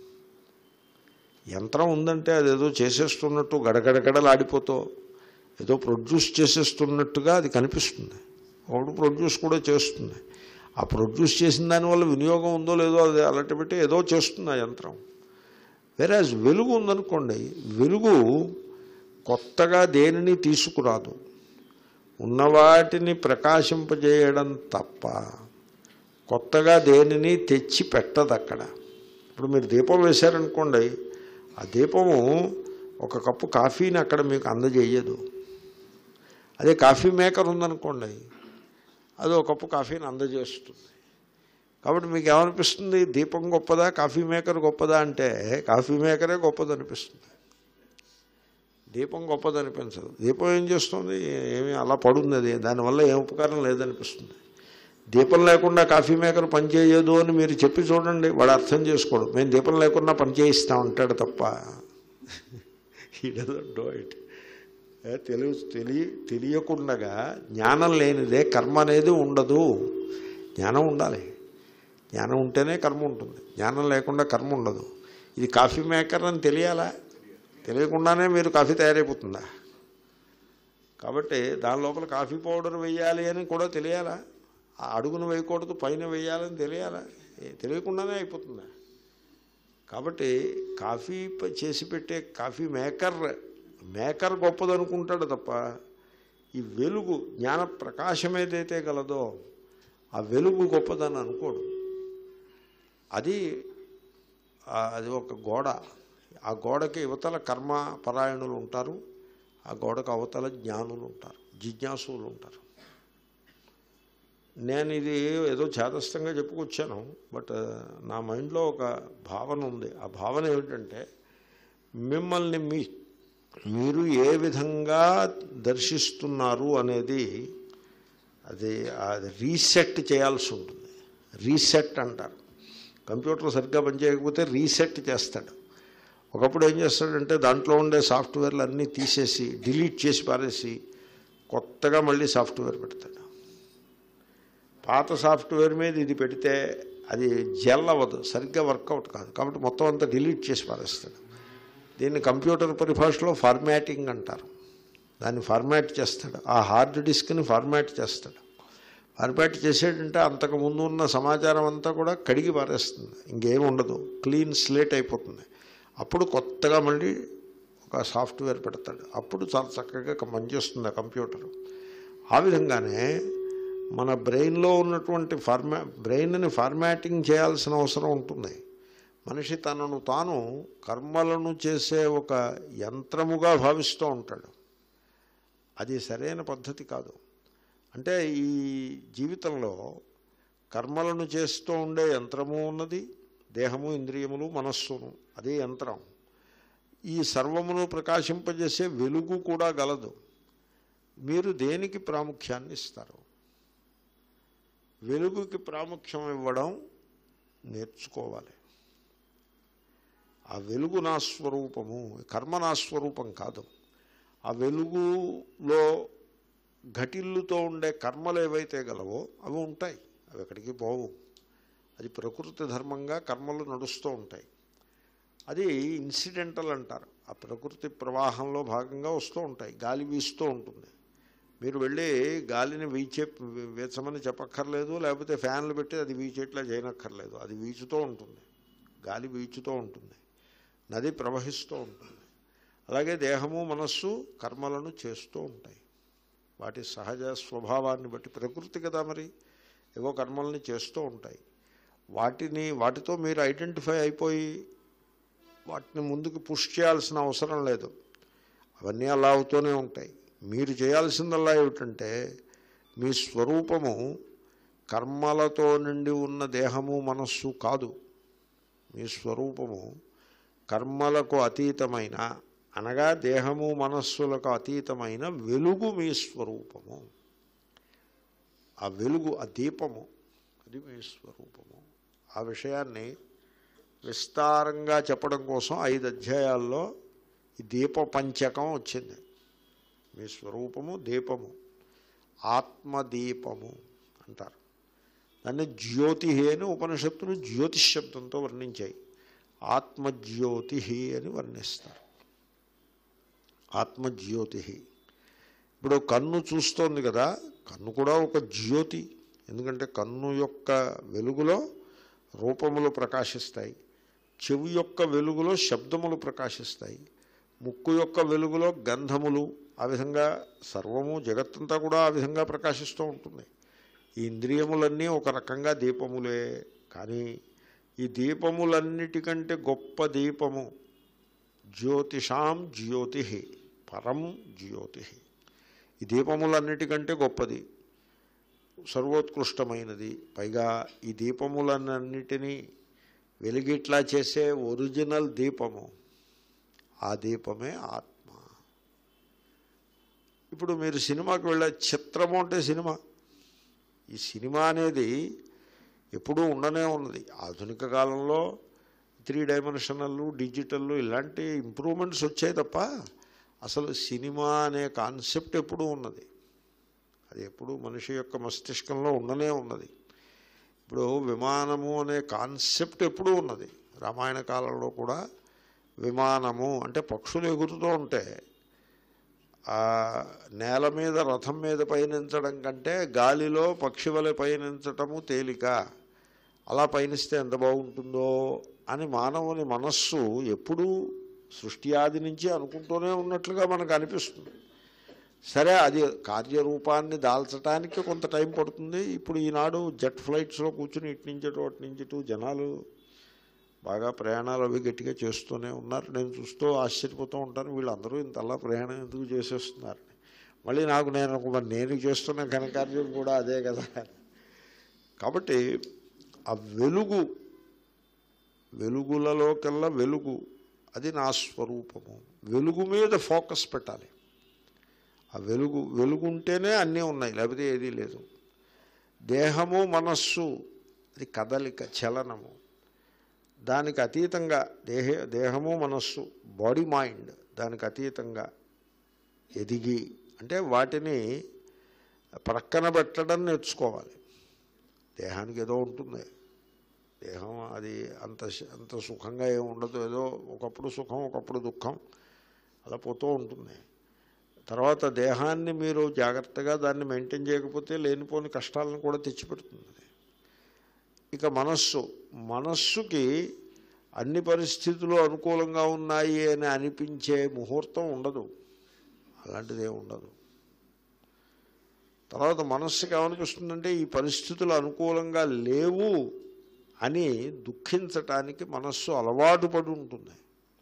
యంత్రం ఉందంటే అదేదో చేసేస్తున్నట్టు గడగడగడలాడిపోతూ ఏదో ప్రొడ్యూస్ చేసేస్తున్నట్టుగా అది కనిపిస్తుంది ఒకడు ప్రొడ్యూస్ కూడా చేస్తుంది ఆ ప్రొడ్యూస్ చేసిన దానివల్ల వినియోగం ఉందో లేదో అది అలాంటి పెట్టి ఏదో చేస్తుంది ఆ యంత్రం వేరే వెలుగు ఉందనుకోండి వెలుగు కొత్తగా దేనిని తీసుకురాదు ఉన్నవాటిని ప్రకాశింపజేయడం తప్ప కొత్తగా దేనిని తెచ్చి పెట్టదు అక్కడ ఇప్పుడు మీరు దీపం వేశారనుకోండి ఆ దీపము ఒక కప్పు కాఫీని అక్కడ మీకు అందజేయదు అదే కాఫీ మేకర్ ఉందనుకోండి అది ఒక కప్పు కాఫీని అందజేస్తుంది కాబట్టి మీకు ఏమనిపిస్తుంది దీపం గొప్పదా కాఫీ మేకర్ గొప్పదా అంటే కాఫీ మేకరే గొప్పది అనిపిస్తుంది దీపం గొప్పది అనిపించదు దీపం ఏం చేస్తుంది ఏమీ అలా పడుంది అది దానివల్ల ఏం ఉపకారం లేదనిపిస్తుంది దీపం లేకుండా కాఫీ మేకర్ పనిచేయదు అని మీరు చెప్పి చూడండి వాడు అర్థం చేసుకోడు మేము దీపం లేకుండా పని చేయిస్తాం అంటాడు తప్ప ఈ డో ఇట్ తెలి తెలియ తెలియకుండగా జ్ఞానం లేనిదే కర్మ అనేది ఉండదు జ్ఞానం ఉండాలి జ్ఞానం ఉంటేనే కర్మ ఉంటుంది జ్ఞానం లేకుండా కర్మ ఉండదు ఇది కాఫీ మేకర్ అని తెలియాలా తెలియకుండానే మీరు కాఫీ తయారైపోతుందా కాబట్టి దాని లోపల కాఫీ పౌడర్ వేయాలి అని కూడా తెలియాలా ఆ అడుగును వేయకూడదు పైన వేయాలని తెలియాలా ఏ- తెలియకుండానే అయిపోతుందా కాబట్టి కాఫీ ప- చేసి పెట్టే కాఫీ మేకర్ మేకర్ గొప్పదనుకుంటాడు తప్ప ఈ వెలుగు జ్ఞాన ప్రకాశం ఏదైతే గలదో ఆ వెలుగు గొప్పదని అనుకోడు అది ఆ- అది ఒక గోడ ఆ గోడకి యువతల కర్మ పరాయణులు ఉంటారు ఆ గోడకు అవతల జ్ఞానులు ఉంటారు జిజ్ఞాసులు ఉంటారు నేను ఇది ఏదో చేతస్థంగా చెప్పుకొచ్చాను బట్ నా మైండ్లో ఒక భావన ఉంది ఆ భావన ఏమిటంటే మిమ్మల్ని మీ మీరు ఏ విధంగా దర్శిస్తున్నారు అనేది అది అది రీసెట్ చేయాల్సి ఉంటుంది రీసెట్ అంటారు కంప్యూటర్ సరిగ్గా పనిచేయకపోతే రీసెట్ చేస్తాడు ఒకప్పుడు ఏం చేస్తాడంటే దాంట్లో ఉండే సాఫ్ట్వేర్లు అన్నీ తీసేసి డిలీట్ చేసి పారేసి కొత్తగా మళ్ళీ సాఫ్ట్వేర్ పెడతాడు పాత సాఫ్ట్వేర్ మీద ఇది పెడితే అది జెల్ అవ్వదు సరిగ్గా వర్కౌట్ కాదు కాబట్టి మొత్తం అంతా డిలీట్ చేసి పారేస్తాడు దీన్ని కంప్యూటర్ పరిభాషలో ఫార్మాటింగ్ అంటారు దాన్ని ఫార్మాట్ చేస్తాడు ఆ హార్డ్ డిస్క్ని ఫార్మాట్ చేస్తాడు ఫార్మాట్ చేసేటంటే అంతకు ముందు ఉన్న సమాచారం అంతా కూడా కడిగి పారేస్తుంది ఇంకేం ఉండదు క్లీన్ స్లేట్ అయిపోతుంది అప్పుడు కొత్తగా మళ్ళీ ఒక సాఫ్ట్వేర్ పెడతాడు అప్పుడు చాలా చక్కగా పనిచేస్తుంది ఆ కంప్యూటర్ ఆ విధంగానే మన బ్రెయిన్లో ఉన్నటువంటి ఫార్మా బ్రెయిన్ని ఫార్మాటింగ్ చేయాల్సిన అవసరం ఉంటుంది మనిషి తనను తాను కర్మలను చేసే ఒక యంత్రముగా భావిస్తూ ఉంటాడు అది సరైన పద్ధతి కాదు అంటే ఈ జీవితంలో కర్మలను చేస్తూ ఉండే యంత్రము ఉన్నది దేహము ఇంద్రియములు మనస్సును అదే యంత్రం ఈ సర్వమును ప్రకాశింపజేసే వెలుగు కూడా గలదు మీరు దేనికి ప్రాముఖ్యాన్ని ఇస్తారు వెలుగుకి ప్రాముఖ్యం ఇవ్వడం నేర్చుకోవాలి ఆ వెలుగు నా స్వరూపము కర్మ నా స్వరూపం కాదు ఆ వెలుగులో ఘటిల్లుతో ఉండే కర్మలు ఏవైతే గలవో అవి ఉంటాయి అవి ఎక్కడికి పోవు అది ప్రకృతి ధర్మంగా కర్మలు నడుస్తూ ఉంటాయి అది ఇన్సిడెంటల్ అంటారు ఆ ప్రకృతి ప్రవాహంలో భాగంగా వస్తూ ఉంటాయి గాలి వీస్తూ ఉంటుంది మీరు వెళ్ళి గాలిని వీచే వీచమని చెప్పక్కర్లేదు లేకపోతే ఫ్యాన్లు పెట్టి అది వీచేట్లా చేయనక్కర్లేదు అది వీచుతూ ఉంటుంది గాలి వీచుతూ ఉంటుంది నది ప్రవహిస్తూ ఉంటుంది అలాగే దేహము మనస్సు కర్మలను చేస్తూ ఉంటాయి వాటి సహజ స్వభావాన్ని బట్టి ప్రకృతి కదా మరి ఏవో కర్మల్ని చేస్తూ ఉంటాయి వాటిని వాటితో మీరు ఐడెంటిఫై అయిపోయి వాటిని ముందుకు పుష్ చేయాల్సిన అవసరం లేదు అవన్నీ అలా అవుతూనే ఉంటాయి మీరు చేయాల్సిందల్లా ఏమిటంటే మీ స్వరూపము కర్మలతో నిండి ఉన్న దేహము మనస్సు కాదు మీ స్వరూపము కర్మలకు అతీతమైన అనగా దేహము మనస్సులకు అతీతమైన వెలుగు మీ స్వరూపము ఆ వెలుగు ఆ దీపము అది మీ స్వరూపము ఆ విషయాన్ని విస్తారంగా చెప్పడం కోసం ఐదు అధ్యాయాల్లో ఈ దీప పంచకం వచ్చింది మీ స్వరూపము దీపము ఆత్మదీపము అంటారు దాన్ని జ్యోతి అని ఉపనిషత్తులు జ్యోతిష్ శబ్దంతో వర్ణించాయి ఆత్మజ్యోతి అని వర్ణిస్తారు ఆత్మజ్యోతి ఇప్పుడు కన్ను చూస్తోంది కదా కన్ను కూడా ఒక జ్యోతి ఎందుకంటే కన్ను యొక్క వెలుగులో రూపములు ప్రకాశిస్తాయి చెవి యొక్క వెలుగులో శబ్దములు ప్రకాశిస్తాయి ముక్కు యొక్క వెలుగులో గంధములు ఆ విధంగా సర్వము జగత్తంతా కూడా ఆ విధంగా ప్రకాశిస్తూ ఉంటుంది ఈ ఇంద్రియములన్నీ ఒక రకంగా దీపములే కానీ ఈ దీపములన్నిటికంటే గొప్ప దీపము జ్యోతిషాం జ్యోతి పరం జ్యోతి ఈ దీపములన్నిటికంటే గొప్పది సర్వోత్కృష్టమైనది పైగా ఈ దీపములన్నిటినీ వెలిగిట్లా చేసే ఒరిజినల్ దీపము ఆ దీపమే ఆత్మ ఇప్పుడు మీరు సినిమాకి వెళ్ళే చిత్రము అంటే సినిమా ఈ సినిమా అనేది ఎప్పుడూ ఉండనే ఉన్నది ఆధునిక కాలంలో త్రీ డైమెన్షనల్ డిజిటల్ ఇలాంటి ఇంప్రూవ్మెంట్స్ వచ్చాయి తప్ప అసలు సినిమా అనే కాన్సెప్ట్ ఎప్పుడూ ఉన్నది అది ఎప్పుడు మనిషి యొక్క మస్తిష్కంలో ఉండనే ఉన్నది ఇప్పుడు విమానము అనే కాన్సెప్ట్ ఎప్పుడూ ఉన్నది రామాయణ కాలంలో కూడా విమానము అంటే పక్షులు ఎగురుతూ ఉంటే ఆ నేల మీద రథం మీద పయనించడం కంటే గాలిలో పక్షి వలె పయనించటము తేలిక అలా పయనిస్తే ఎంత బాగుంటుందో అని మానవుని మనస్సు ఎప్పుడూ సృష్టి ఆది నుంచి అనుకుంటూనే ఉన్నట్లుగా మనకు అనిపిస్తుంది సరే అది కార్యరూపాన్ని దాల్చడానికి కొంత టైం పడుతుంది ఇప్పుడు ఈనాడు జెట్ ఫ్లైట్స్లో కూర్చుని ఇటు నుంచి అటు అటు నుంచి ఇటు జనాలు బాగా ప్రయాణాలు అవి గట్టిగా చేస్తూనే ఉన్నారు నేను చూస్తూ ఆశ్చర్యపోతూ ఉంటాను వీళ్ళందరూ ఇంతలా ప్రయాణం ఎందుకు చేసేస్తున్నారని మళ్ళీ నాకు నేను ఒక మరి నేను చేస్తున్న ఘనకార్యం కూడా అదే కదా కాబట్టి ఆ వెలుగు వెలుగులలోకెల్లా వెలుగు అది నా స్వరూపము వెలుగు మీద ఫోకస్ పెట్టాలి ఆ వెలుగు వెలుగు ఉంటేనే అన్నీ ఉన్నాయి లేకపోతే ఏదీ లేదు దేహము మనస్సు అది కదలిక చలనము దానికి అతీతంగా దేహ దేహము మనస్సు బాడీ మైండ్ దానికి అతీతంగా ఎదిగి అంటే వాటిని ప్రక్కన పెట్టడం నేర్చుకోవాలి దేహానికి ఏదో ఉంటుంది దేహం అది అంత అంత సుఖంగా ఏమి ఉండదు ఏదో ఒకప్పుడు సుఖం ఒకప్పుడు దుఃఖం అలా పోతూ ఉంటుంది తర్వాత దేహాన్ని మీరు జాగ్రత్తగా దాన్ని మెయింటైన్ చేయకపోతే లేనిపోని కష్టాలను కూడా తెచ్చిపెడుతుంది అది. ఇక మనస్సు మనస్సుకి అన్ని పరిస్థితులు అనుకూలంగా ఉన్నాయి అని అనిపించే ముహూర్తం ఉండదు అలాంటిదే ఉండదు తర్వాత మనస్సుకి ఏమనిపిస్తుందంటే ఈ పరిస్థితులు అనుకూలంగా లేవు అని దుఃఖించటానికి మనస్సు అలవాటు పడి ఉంటుంది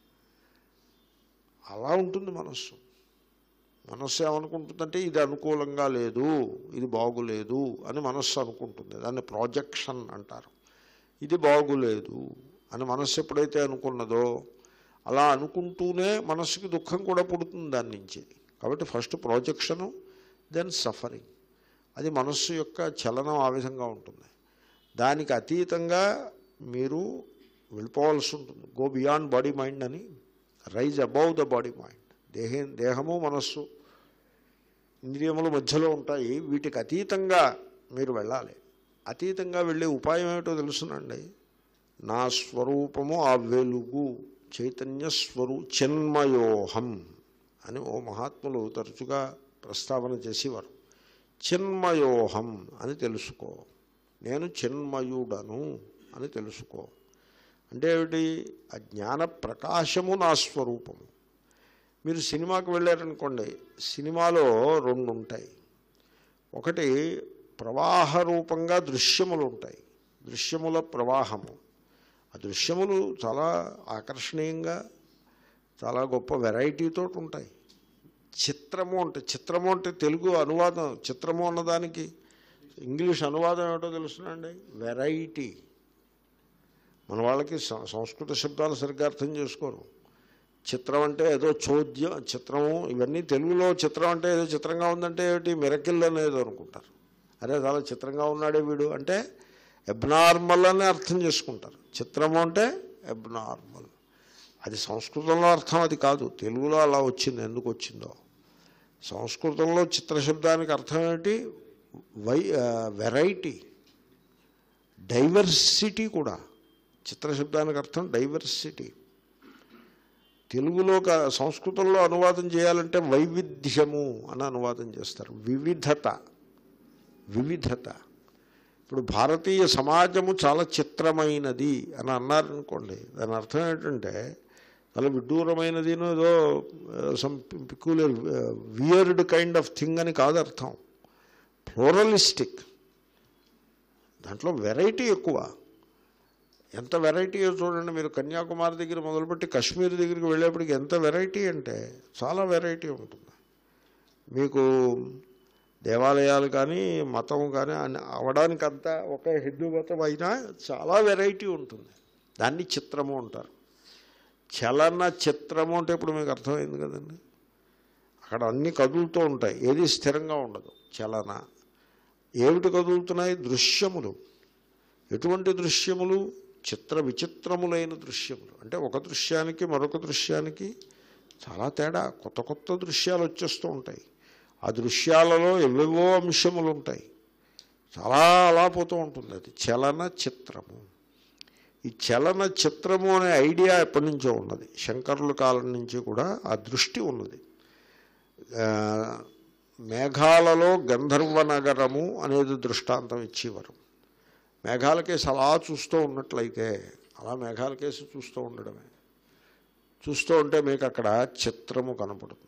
అలా ఉంటుంది మనస్సు మనస్సు ఏమనుకుంటుందంటే ఇది అనుకూలంగా లేదు ఇది బాగులేదు అని మనస్సు అనుకుంటుంది దాన్ని ప్రాజెక్షన్ అంటారు ఇది బాగులేదు అని మనస్సు ఎప్పుడైతే అనుకున్నదో అలా అనుకుంటూనే మనస్సుకి దుఃఖం కూడా పుడుతుంది దాని నుంచి కాబట్టి ఫస్ట్ ప్రాజెక్షను దెన్ సఫరింగ్ అది మనస్సు యొక్క చలనం ఆ విధంగా ఉంటుంది దానికి అతీతంగా మీరు వెళ్ళిపోవాల్సి ఉంటుంది గో బియాండ్ బాడీ మైండ్ అని rise above the body mind దేహ దేహము మనస్సు ఇంద్రియముల మధ్యలో ఉంటాయి వీటికి అతీతంగా మీరు వెళ్ళాలి అతీతంగా వెళ్ళే ఉపాయం ఏమిటో తెలుసునండి నా స్వరూపము ఆ వెలుగు చైతన్య స్వరూ చిన్మయోహం అని ఓ మహాత్ములు తరచుగా ప్రస్తావన చేసేవారు చిన్మయోహం అని తెలుసుకో నేను చిన్మయుడను అని తెలుసుకో అంటే ఏమిటి ఆ జ్ఞాన ప్రకాశము నా స్వరూపము మీరు సినిమాకి వెళ్ళారనుకోండి సినిమాలో రెండు ఉంటాయి ఒకటి ప్రవాహ రూపంగా దృశ్యములు ఉంటాయి దృశ్యముల ప్రవాహము ఆ దృశ్యములు చాలా ఆకర్షణీయంగా చాలా గొప్ప వెరైటీతో ఉంటాయి చిత్రము అంటే చిత్రము అంటే తెలుగు అనువాదం చిత్రము అన్నదానికి ఇంగ్లీష్ అనువాదం ఏమిటో తెలుసునండి వెరైటీ మన వాళ్ళకి సం- సంస్కృత శబ్దాలు సరిగ్గా అర్థం చేసుకోరు చిత్రం అంటే ఏదో చోద్యం చిత్రము ఇవన్నీ తెలుగులో చిత్రం అంటే ఏదో చిత్రంగా ఉందంటే ఏమిటి మిరకిల్ అనేది అనుకుంటారు అరే చాలా చిత్రంగా ఉన్నాడే వీడు అంటే ఎబ్నార్మల్ అని అర్థం చేసుకుంటారు చిత్రము అంటే ఎబ్నార్మల్ అది సంస్కృతంలో అర్థం అది కాదు తెలుగులో అలా వచ్చింది ఎందుకు వచ్చిందో సంస్కృతంలో చిత్రశబ్దానికి అర్థం ఏమిటి వై వెరైటీ డైవర్సిటీ కూడా చిత్రశబ్దానికి అర్థం డైవర్సిటీ తెలుగులో క- సంస్కృతంలో అనువాదం చేయాలంటే వైవిధ్యము అని అనువాదం చేస్తారు వివిధత వివిధత ఇప్పుడు భారతీయ సమాజము చాలా చిత్రమైనది అని అన్నారనుకోండి దాని అర్థం ఏంటంటే చాలా విడ్డూరమైనది ఏదో some peculiar weird kind of thing అని కాదు అర్థం ప్లోరలిస్టిక్ దాంట్లో వెరైటీ ఎక్కువ ఎంత వెరైటీయో చూడండి మీరు కన్యాకుమారి దగ్గర మొదలుపెట్టి కాశ్మీర్ దగ్గరికి వెళ్ళేప్పటికి ఎంత వెరైటీ అంటే చాలా వెరైటీ ఉంటుంది మీకు దేవాలయాలు కానీ మతం కానీ అన్ని అవడానికి అంతా ఒకే హిందూ మతం అయినా చాలా వెరైటీ ఉంటుంది దాన్ని చిత్రము అంటారు చలన చిత్రము అంటే ఇప్పుడు మీకు అర్థమైంది కదండి అక్కడ అన్ని కదులుతూ ఉంటాయి ఏది స్థిరంగా ఉండదు చలన ఏమిటి కదులుతున్నాయి దృశ్యములు ఎటువంటి దృశ్యములు చిత్ర విచిత్రములైన దృశ్యములు అంటే ఒక దృశ్యానికి మరొక దృశ్యానికి చాలా తేడా కొత్త కొత్త దృశ్యాలు వచ్చేస్తూ ఉంటాయి ఆ దృశ్యాలలో ఎవేవో అంశములు ఉంటాయి చాలా అలా పోతూ ఉంటుంది అది చలన చిత్రము ఈ చలన చిత్రము అనే ఐడియా ఎప్పటి నుంచో ఉన్నది శంకరుల కాలం నుంచి కూడా ఆ దృష్టి ఉన్నది ఆ, మేఘాలలో గంధర్వ నగరము అనేది దృష్టాంతం ఇచ్చేవారు మేఘాలకేసి అలా చూస్తూ ఉన్నట్లయితే అలా మేఘాలకేసి చూస్తూ ఉండడమే చూస్తూ ఉంటే మీకు అక్కడ చిత్రము కనపడుతుంది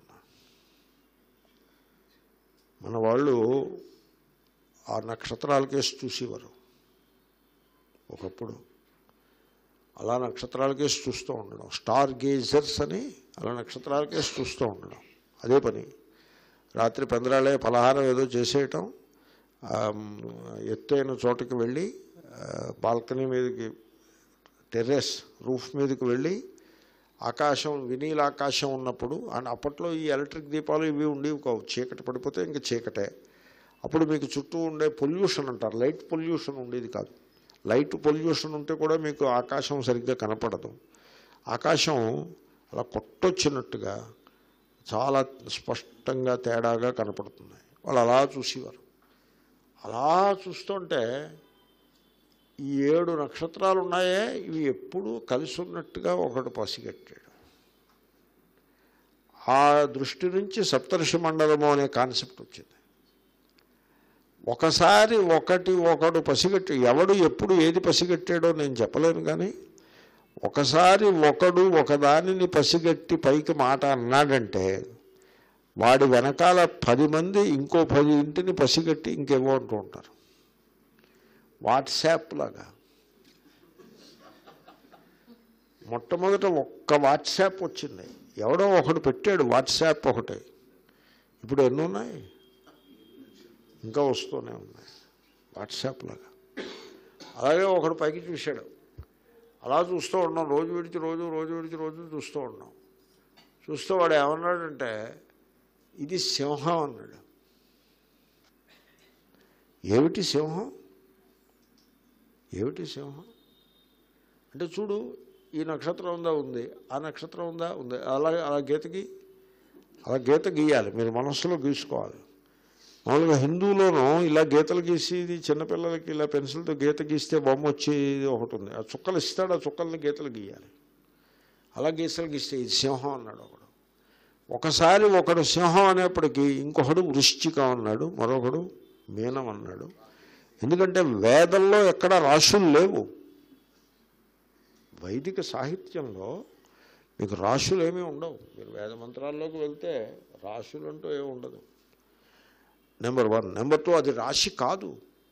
మన వాళ్ళు ఆ నక్షత్రాలకేసి చూసేవారు ఒకప్పుడు అలా నక్షత్రాలకేసి చూస్తూ ఉండడం స్టార్ గేజర్స్ అని అలా నక్షత్రాలకేసి చూస్తూ ఉండడం అదే పని రాత్రి పందిరాలే పలహారం ఏదో చేసేయటం ఆ, ఎత్తైన చోటకి వెళ్ళి ఆ, బాల్కనీ మీదకి టెర్రస్ రూఫ్ మీదకి వెళ్ళి ఆకాశం వినీల ఆకాశం ఉన్నప్పుడు అండ్ అప్పట్లో ఈ ఎలక్ట్రిక్ దీపాలు ఇవి ఉండేవి కావు చీకటి పడిపోతే ఇంక చీకటే అప్పుడు మీకు చుట్టూ ఉండే పొల్యూషన్ అంటారు లైట్ పొల్యూషన్ ఉండేది కాదు లైట్ పొల్యూషన్ ఉంటే కూడా మీకు ఆకాశం సరిగ్గా కనపడదు ఆకాశం అలా కొట్టొచ్చినట్టుగా చాలా స్పష్టంగా తేడాగా కనపడుతుంది వాళ్ళు అలా చూసేవారు అలా చూస్తుంటే ఈ ఏడు నక్షత్రాలు ఉన్నాయే ఇవి ఎప్పుడూ కలిసి ఉన్నట్టుగా ఒకడు పసిగట్టాడు ఆ దృష్టి నుంచి సప్తర్షి మండలము అనే కాన్సెప్ట్ వచ్చింది ఒకసారి ఒకటి ఒకడు పసిగట్టి ఎవడు ఎప్పుడు ఏది పసిగట్టాడో నేను చెప్పలేను కానీ ఒకసారి ఒకడు ఒకదానిని పసిగట్టి పైకి మాట అన్నాడంటే వాడి వెనకాల పది మంది ఇంకో పది ఇంటిని పసిగట్టి ఇంకేవో అంటూ ఉంటారు వాట్సాప్ లాగా మొట్టమొదట ఒక్క వాట్సాప్ వచ్చింది ఎవడో ఒకడు పెట్టాడు వాట్సాప్ ఒకటి ఇప్పుడు ఎన్ని ఉన్నాయి ఇంకా వస్తూనే ఉన్నాయి వాట్సాప్ లాగా అలాగే ఒకడు పైకి చూశాడు అలా చూస్తూ ఉన్నాం రోజు విడిచి రోజు రోజు విడిచి రోజు చూస్తూ ఉన్నాం చూస్తూ వాడు ఏమన్నాడంటే ఇది సింహం అన్నాడు ఏమిటి సింహం ఏమిటి సింహం అంటే చూడు ఈ నక్షత్రం ఉందా ఉంది ఆ నక్షత్రం ఉందా ఉంది అలా అలా గీతకి అలా గీత గీయాలి మీరు మనస్సులో గీసుకోవాలి మామూలుగా హిందువులోనూ ఇలా గీతలు గీసి ఇది చిన్నపిల్లలకి ఇలా పెన్సిల్తో గీత గీస్తే బొమ్మ వచ్చేది ఒకటి ఉంది ఆ చుక్కలు ఇస్తాడు ఆ చుక్కల్ని గీతలు గీయాలి అలా గీతలు గీస్తే ఇది సింహం అన్నాడు ఒకడు ఒకసారి ఒకడు సింహం అనేప్పటికీ ఇంకొకడు వృశ్చికం అన్నాడు మరొకడు మీనం అన్నాడు ఎందుకంటే వేదంలో ఎక్కడ రాశులు లేవు వైదిక సాహిత్యంలో మీకు రాశులు ఏమీ ఉండవు మీరు వేద మంత్రాల్లోకి వెళ్తే రాశులు అంటూ ఏమి ఉండదు నెంబర్ వన్ నెంబర్ టూ అది రాశి కాదు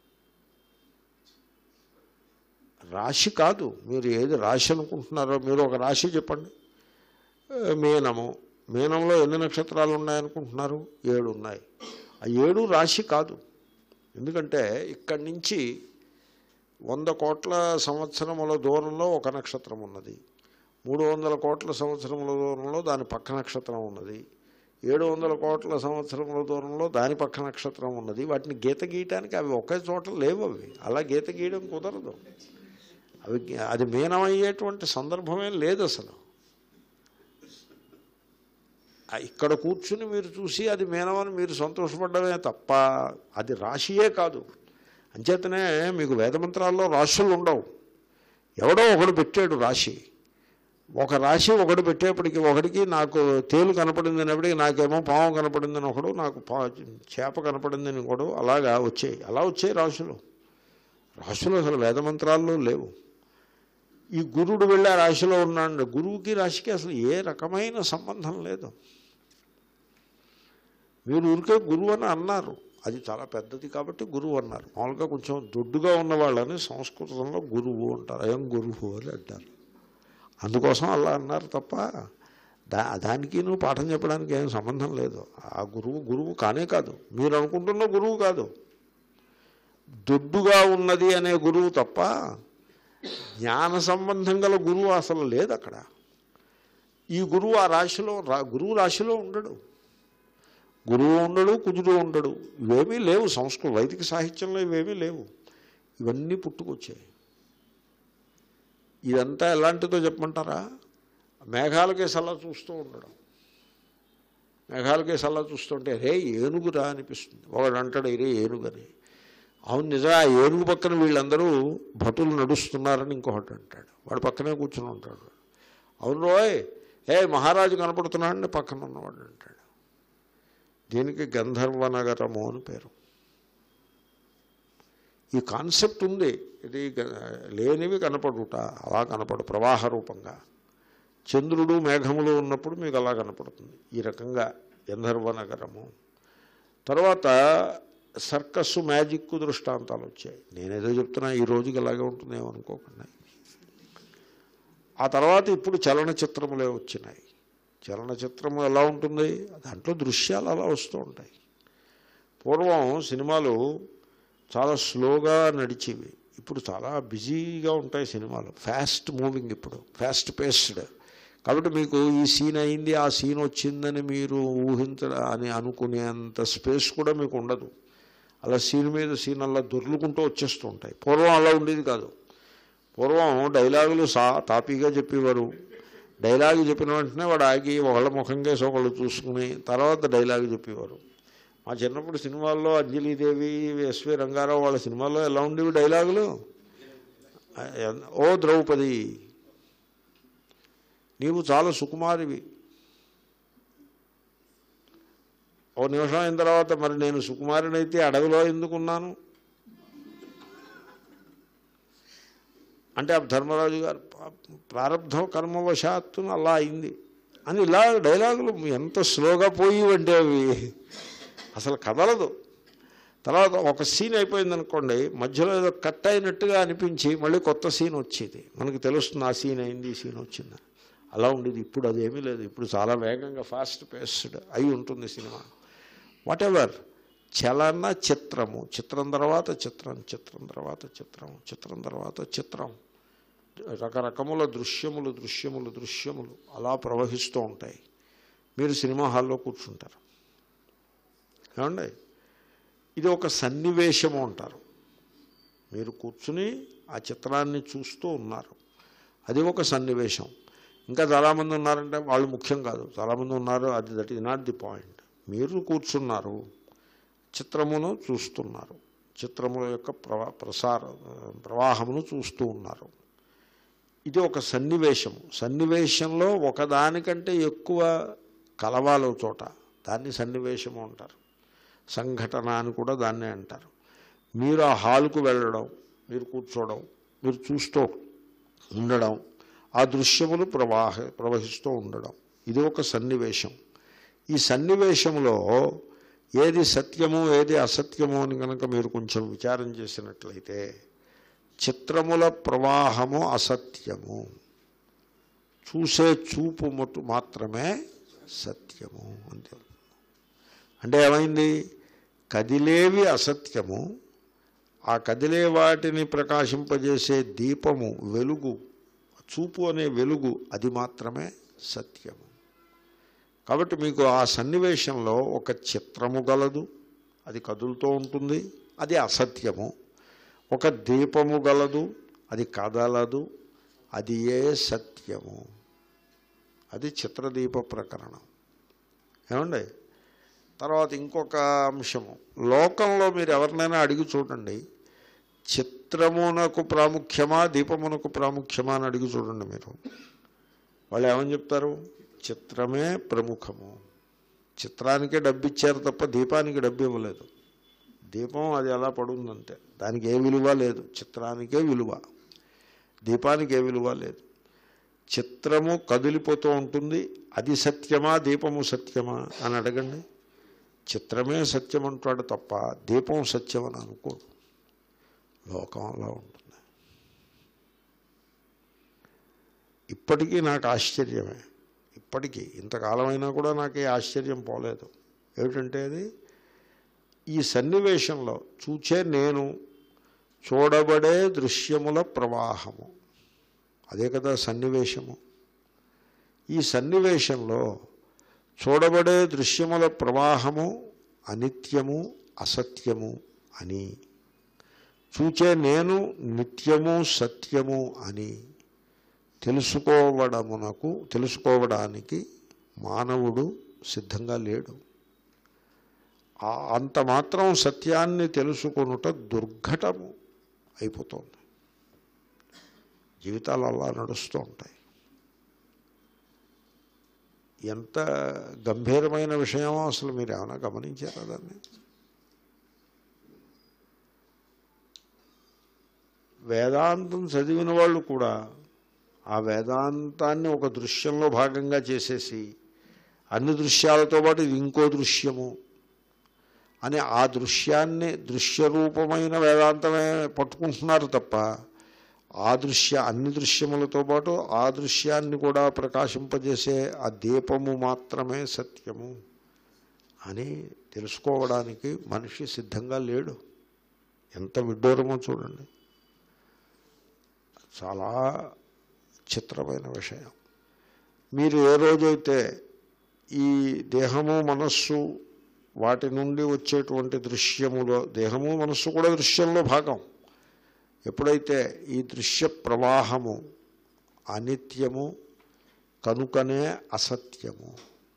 రాశి కాదు మీరు ఏది రాశి అనుకుంటున్నారో మీరు ఒక రాశి చెప్పండి ఏ, మీనము మీనంలో ఎన్ని నక్షత్రాలు ఉన్నాయనుకుంటున్నారు ఏడు ఉన్నాయి ఆ ఏడు రాశి కాదు ఎందుకంటే ఇక్కడి నుంచి వంద కోట్ల సంవత్సరముల దూరంలో ఒక నక్షత్రం ఉన్నది మూడు వందల కోట్ల సంవత్సరముల దూరంలో దాని పక్క నక్షత్రం ఉన్నది ఏడు వందల కోట్ల సంవత్సరముల దూరంలో దాని పక్క నక్షత్రం ఉన్నది వాటిని గీత గీయటానికి అవి ఒకే చోట లేవు అవి అలా గీత గీయడం కుదరదు అవి అది మీనమయ్యేటువంటి సందర్భమే లేదు అసలు ఆ ఇక్కడ కూర్చుని మీరు చూసి అది మీనమని మీరు సంతోషపడ్డమే తప్ప అది రాశియే కాదు అంచేతనే మీకు వేదమంత్రాల్లో రాశులు ఉండవు ఎవడో ఒకడు పెట్టాడు రాశి ఒక రాశి ఒకడు పెట్టేప్పటికి ఒకడికి నాకు తేలు కనపడింది అనేప్పటికి నాకేమో పాము కనపడిందని ఒకడు నాకు పా చేప కనపడిందని ఒకడు అలాగా వచ్చాయి అలా వచ్చాయి రాశులు రాశులు అసలు వేదమంత్రాల్లో లేవు ఈ గురుడు వెళ్ళి ఆ రాశిలో ఉన్నాడు గురువుకి రాశికి అసలు ఏ రకమైన సంబంధం లేదు మీరు ఊరికే గురువు అని అన్నారు అది చాలా పెద్దది కాబట్టి గురువు అన్నారు మామూలుగా కొంచెం దొడ్డుగా ఉన్న వాళ్ళని సంస్కృతంలో గురువు అంటారు అయం గురువు అని అంటారు అందుకోసం అలా అన్నారు తప్ప దా దానికి నువ్వు పాఠం చెప్పడానికి ఏం సంబంధం లేదు ఆ గురువు గురువు కానే కాదు మీరు అనుకుంటున్న గురువు కాదు దొడ్డుగా ఉన్నది అనే గురువు తప్ప జ్ఞాన సంబంధం గల గురువు అసలు లేదు అక్కడ ఈ గురువు ఆ రాశిలో రా గురువు రాశిలో ఉండడు గురువు ఉండడు కుజుడు ఉండడు ఇవేమీ లేవు సంస్కృత వైదిక సాహిత్యంలో ఇవేమీ లేవు ఇవన్నీ పుట్టుకొచ్చాయి ఇదంతా ఎలాంటిదో చెప్పమంటారా మేఘాలకేసి అలా చూస్తూ ఉండడం మేఘాలకేసి అలా చూస్తుంటే రే ఏనుగురా అనిపిస్తుంది ఒకడు అంటాడు రే ఏనుగని అవును నిజం ఆ ఏనుగు పక్కన వీళ్ళందరూ భటులు నడుస్తున్నారని ఇంకొకటి అంటాడు వాడు పక్కనే కూర్చుని ఉంటాడు అవును రోయ్ ఏ మహారాజు కనపడుతున్నాడని పక్కన ఉన్నవాడు అంటాడు దీనికి గంధర్వ నగరము అని పేరు ఈ కాన్సెప్ట్ ఉంది ఇది గ- లేనివి కనపడుట అలా కనపడు ప్రవాహ రూపంగా చంద్రుడు మేఘములు ఉన్నప్పుడు మీకు అలా కనపడుతుంది ఈ రకంగా గంధర్వ నగరము తర్వాత సర్కస్సు మ్యాజిక్ దృష్టాంతాలు వచ్చాయి నేనేదో చెప్తున్నా ఈ రోజుకి అలాగే ఉంటుందేమో అనుకోకుండా ఆ తర్వాత ఇప్పుడు చలనచిత్రములే వచ్చినాయి చలనచిత్రము ఎలా ఉంటుంది దాంట్లో దృశ్యాలు అలా వస్తూ ఉంటాయి పూర్వం సినిమాలు చాలా స్లోగా నడిచేవి ఇప్పుడు చాలా బిజీగా ఉంటాయి సినిమాలు ఫాస్ట్ మూవింగ్ ఇప్పుడు ఫాస్ట్ పేస్డ్ కాబట్టి మీకు ఈ సీన్ అయింది ఆ సీన్ వచ్చిందని మీరు ఊహించ అని అనుకునేంత స్పేస్ కూడా మీకు ఉండదు అలా సీన్ మీద సీన్ అలా దొర్లుకుంటూ వచ్చేస్తూ ఉంటాయి పూర్వం అలా ఉండేది కాదు పూర్వం డైలాగులు సా తాపీగా చెప్పేవారు డైలాగ్ చెప్పిన వెంటనే వాడు ఆగి ఒకళ్ళ ముఖం కేసి ఒకళ్ళు చూసుకుని తర్వాత డైలాగ్ చెప్పేవారు మా చిన్నప్పుడు సినిమాల్లో అంజలీదేవి ఎస్వి రంగారావు వాళ్ళ సినిమాల్లో ఎలా ఉండేవి డైలాగులు ఓ ద్రౌపది నీవు చాలా సుకుమారివి ఓ నిమిషం అయిన తర్వాత మరి నేను సుకుమారినైతే అడవిలో ఎందుకున్నాను అంటే ఆ ధర్మరాజు గారు ప్రారంభ కర్మవశాత్తును అలా అయింది అని ఇలా డైలాగులు ఎంత స్లోగా పోయివంటే అవి అసలు కదలదు తర్వాత ఒక సీన్ అయిపోయింది అనుకోండి మధ్యలో ఏదో కట్ అయినట్టుగా అనిపించి మళ్ళీ కొత్త సీన్ వచ్చేది మనకి తెలుస్తుంది ఆ సీన్ అయింది ఈ సీన్ వచ్చింది అలా ఉండేది ఇప్పుడు అదేమీ లేదు ఇప్పుడు చాలా వేగంగా ఫాస్ట్ పేస్డ్ అయి ఉంటుంది సినిమా వాట్ ఎవర్ చలన చిత్రము చిత్రం తర్వాత చిత్రం చిత్రం తర్వాత చిత్రం చిత్రం తర్వాత చిత్రం రకరకముల దృశ్యములు దృశ్యములు దృశ్యములు అలా ప్రవహిస్తూ ఉంటాయి మీరు సినిమా హాల్లో కూర్చుంటారు ఏమండి ఇది ఒక సన్నివేశము అంటారు మీరు కూర్చుని ఆ చిత్రాన్ని చూస్తూ ఉన్నారు అది ఒక సన్నివేశం ఇంకా చాలామంది ఉన్నారంటే వాళ్ళు ముఖ్యం కాదు చాలామంది ఉన్నారు అది that is not the point మీరు కూర్చున్నారు చిత్రమును చూస్తున్నారు చిత్రముల యొక్క ప్రవా ప్రసార ప్రవాహమును చూస్తూ ఉన్నారు ఇది ఒక సన్నివేశము సన్నివేశంలో ఒకదానికంటే ఎక్కువ కలవాలో చోట దాన్ని సన్నివేశము అంటారు సంఘటన అని కూడా దాన్నే అంటారు మీరు ఆ హాల్కు వెళ్ళడం మీరు కూర్చోవడం మీరు చూస్తూ ఉండడం ఆ దృశ్యములు ప్రవాహ ప్రవహిస్తూ ఉండడం ఇది ఒక సన్నివేశం ఈ సన్నివేశంలో ఏది సత్యము ఏది అసత్యము అని కనుక మీరు కొంచెం విచారం చేసినట్లయితే చిత్రముల ప్రవాహము అసత్యము చూసే చూపు మటు మాత్రమే సత్యము అంతే అంటే ఏమైంది కదిలేవి అసత్యము ఆ కదిలే వాటిని ప్రకాశింపజేసే దీపము వెలుగు చూపు అనే వెలుగు అది మాత్రమే సత్యము కాబట్టి మీకు ఆ సన్నివేశంలో ఒక చిత్రము గలదు అది కదులుతూ ఉంటుంది అది అసత్యము ఒక దీపము గలదు అది కదలదు అది ఏ సత్యము అది చిత్రదీప ప్రకరణం ఏమండి తర్వాత ఇంకొక అంశము లోకంలో మీరు ఎవరినైనా అడిగి చూడండి చిత్రమునకు ప్రాముఖ్యమా దీపమునకు ప్రాముఖ్యమా అని అడిగి చూడండి మీరు వాళ్ళు ఏమని చెప్తారు చిత్రమే ప్రముఖము చిత్రానికే డబ్బు ఇచ్చారు తప్ప దీపానికి డబ్బు ఇవ్వలేదు దీపం అది అలా పడుందంటే దానికి ఏ విలువ లేదు చిత్రానికే విలువ దీపానికి ఏ విలువ లేదు చిత్రము కదిలిపోతూ ఉంటుంది అది సత్యమా దీపము సత్యమా అని అడగండి చిత్రమే సత్యం అంటాడు తప్ప దీపం సత్యం అని అనుకోడు లోకం అలా ఉంటుంది ఇప్పటికీ నాకు ఆశ్చర్యమే ఇప్పటికీ ఇంతకాలమైనా కూడా నాకు ఏ ఆశ్చర్యం పోలేదు ఏమిటంటే అది ఈ సన్నివేశంలో చూచే నేను చూడబడే దృశ్యముల ప్రవాహము అదే కదా సన్నివేశము ఈ సన్నివేశంలో చూడబడే దృశ్యముల ప్రవాహము అనిత్యము అసత్యము అని చూచే నేను నిత్యము సత్యము అని తెలుసుకోవడమునకు తెలుసుకోవడానికి మానవుడు సిద్ధంగా లేడు ఆ- అంత మాత్రం సత్యాన్ని తెలుసుకొనుట దుర్ఘటము అయిపోతుంది జీవితాలు అలా నడుస్తూ ఉంటాయి ఎంత గంభీరమైన విషయమో అసలు మీరు ఏమైనా గమనించారా దాన్ని వేదాంతం చదివిన వాళ్ళు కూడా ఆ వేదాంతాన్ని ఒక దృశ్యంలో భాగంగా చేసేసి అన్ని దృశ్యాలతో పాటు ఇది ఇంకో దృశ్యము అని ఆ దృశ్యాన్ని దృశ్యరూపమైన వేదాంతమే పట్టుకుంటున్నారు తప్ప ఆ దృశ్య అన్ని దృశ్యములతో పాటు ఆ దృశ్యాన్ని కూడా ప్రకాశింపజేసే ఆ దీపము మాత్రమే సత్యము అని తెలుసుకోవడానికి మనిషి సిద్ధంగా లేడు ఎంత విడ్డూరమో చూడండి చాలా చిత్రమైన విషయం మీరు ఏ రోజైతే ఈ దేహము మనస్సు వాటి నుండి వచ్చేటువంటి దృశ్యములో దేహము మనస్సు కూడా దృశ్యంలో భాగం ఎప్పుడైతే ఈ దృశ్య ప్రవాహము అనిత్యము కనుకనే అసత్యము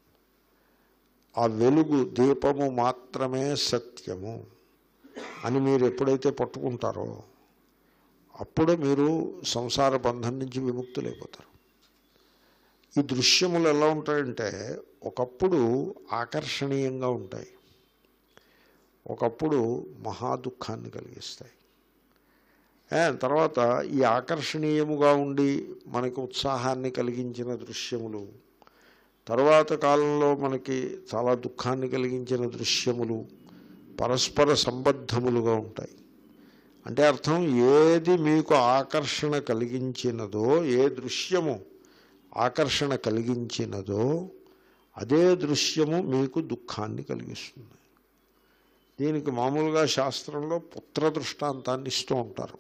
ఆ వెలుగు దీపము మాత్రమే సత్యము అని మీరు ఎప్పుడైతే పట్టుకుంటారో అప్పుడు మీరు సంసార బంధం నుంచి విముక్తులైపోతారు ఈ దృశ్యములు ఎలా ఉంటాయంటే ఒకప్పుడు ఆకర్షణీయంగా ఉంటాయి ఒకప్పుడు మహా దుఃఖాన్ని కలిగిస్తాయి ఏ, తర్వాత ఈ ఆకర్షణీయముగా ఉండి మనకి ఉత్సాహాన్ని కలిగించిన దృశ్యములు తరువాత కాలంలో మనకి చాలా దుఃఖాన్ని కలిగించిన దృశ్యములు పరస్పర సంబద్ధములుగా ఉంటాయి అంటే అర్థం ఏది మీకు ఆకర్షణ కలిగించినదో ఏ దృశ్యము ఆకర్షణ కలిగించినదో అదే దృశ్యము మీకు దుఃఖాన్ని కలిగిస్తుంది దీనికి మామూలుగా శాస్త్రంలో పుత్ర దృష్టాంతాన్ని ఇస్తూ ఉంటారు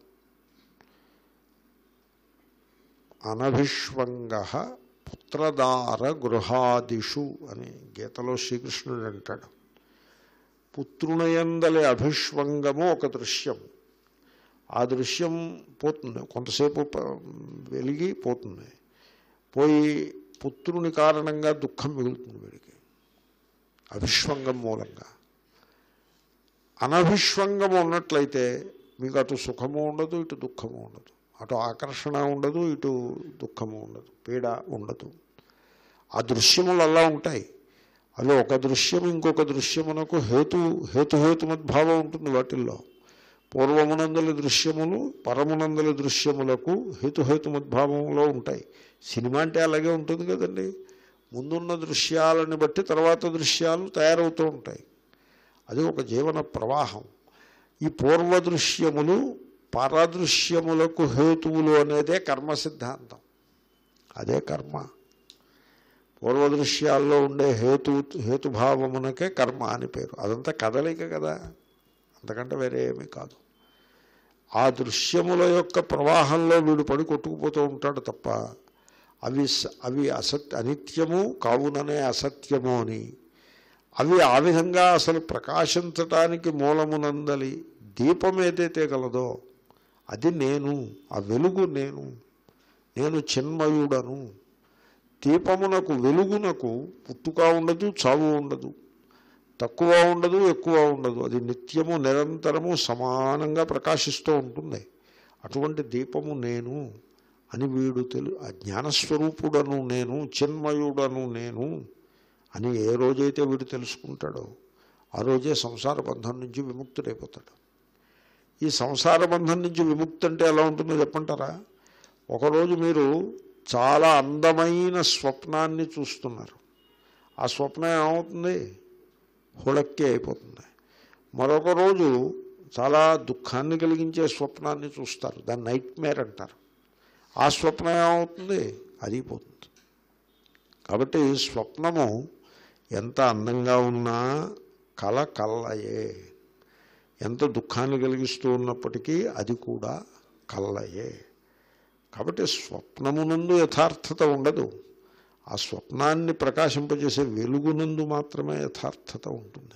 అనభిష్వంగ పుత్రదార గృహాదిషు అని గీతలో శ్రీకృష్ణుడు అంటాడు పుత్రునయందలి అభిష్వంగము ఒక దృశ్యం ఆ దృశ్యం పోతుంది కొంతసేపు ప- వెలిగి పోతుంది పోయి పుత్రుని కారణంగా దుఃఖం మిగులుతుంది వీడికి అభిష్వంగం మూలంగా అనభిష్వంగం ఉన్నట్లయితే మీకు అటు సుఖము ఉండదు ఇటు దుఃఖము ఉండదు అటు ఆకర్షణ ఉండదు ఇటు దుఃఖము ఉండదు పీడ ఉండదు ఆ దృశ్యములు అలా ఉంటాయి అవి ఒక దృశ్యం ఇంకొక దృశ్యమునకు హేతు హేతుహేతుమద్భావం ఉంటుంది వాటిల్లో పూర్వమునందలి దృశ్యములు పరమునందలి దృశ్యములకు హేతుహేతుమద్భావంలో ఉంటాయి సినిమా అంటే అలాగే ఉంటుంది కదండి ముందున్న దృశ్యాలను బట్టి తర్వాత దృశ్యాలు తయారవుతూ ఉంటాయి అది ఒక జీవన ప్రవాహం ఈ పూర్వ దృశ్యములు పరదృశ్యములకు హేతువులు అనేదే కర్మ సిద్ధాంతం అదే కర్మ పూర్వ దృశ్యాల్లో ఉండే హేతు హేతుభావమునకే కర్మ అని పేరు అదంతా కదలిక కదా అంతకంటే వేరే ఏమీ కాదు ఆ దృశ్యముల యొక్క ప్రవాహంలో వీడు పడి కొట్టుకుపోతూ ఉంటాడు తప్ప అవి స- అవి అసత్ అనిత్యము కావుననే అసత్యము అని అవి ఆ విధంగా అసలు ప్రకాశించటానికి మూలమునందలి దీపం ఏదైతే గలదో అది నేను ఆ వెలుగు నేను నేను చిన్మయుడను దీపమునకు వెలుగునకు పుట్టుక ఉండదు చావు ఉండదు తక్కువ ఉండదు ఎక్కువ ఉండదు అది నిత్యము నిరంతరము సమానంగా ప్రకాశిస్తూ ఉంటుంది అటువంటి దీపము నేను అని వీడు తెలు ఆ జ్ఞానస్వరూపుడను నేను చిన్మయుడను నేను అని ఏ రోజైతే వీడు తెలుసుకుంటాడో ఆ రోజే సంసార బంధం నుంచి విముక్తుడైపోతాడు ఈ సంసార బంధం నుంచి విముక్తి అంటే ఎలా ఉంటుందో చెప్పంటారా ఒకరోజు మీరు చాలా అందమైన స్వప్నాన్ని చూస్తున్నారు ఆ స్వప్నం ఏమవుతుంది హుళక్కే అయిపోతుంది మరొక రోజు చాలా దుఃఖాన్ని కలిగించే స్వప్నాన్ని చూస్తారు దాన్ని నైట్ మేర్ అంటారు ఆ స్వప్నం ఏమవుతుంది అది పోతుంది కాబట్టి స్వప్నము ఎంత అందంగా ఉన్నా కల కల్లయే ఎంత దుఃఖాన్ని కలిగిస్తూ ఉన్నప్పటికీ అది కూడా కల్లయే కాబట్టి స్వప్నమునందు యథార్థత ఉండదు ఆ స్వప్నాన్ని ప్రకాశింపజేసే వెలుగునందు మాత్రమే యథార్థత ఉంటుంది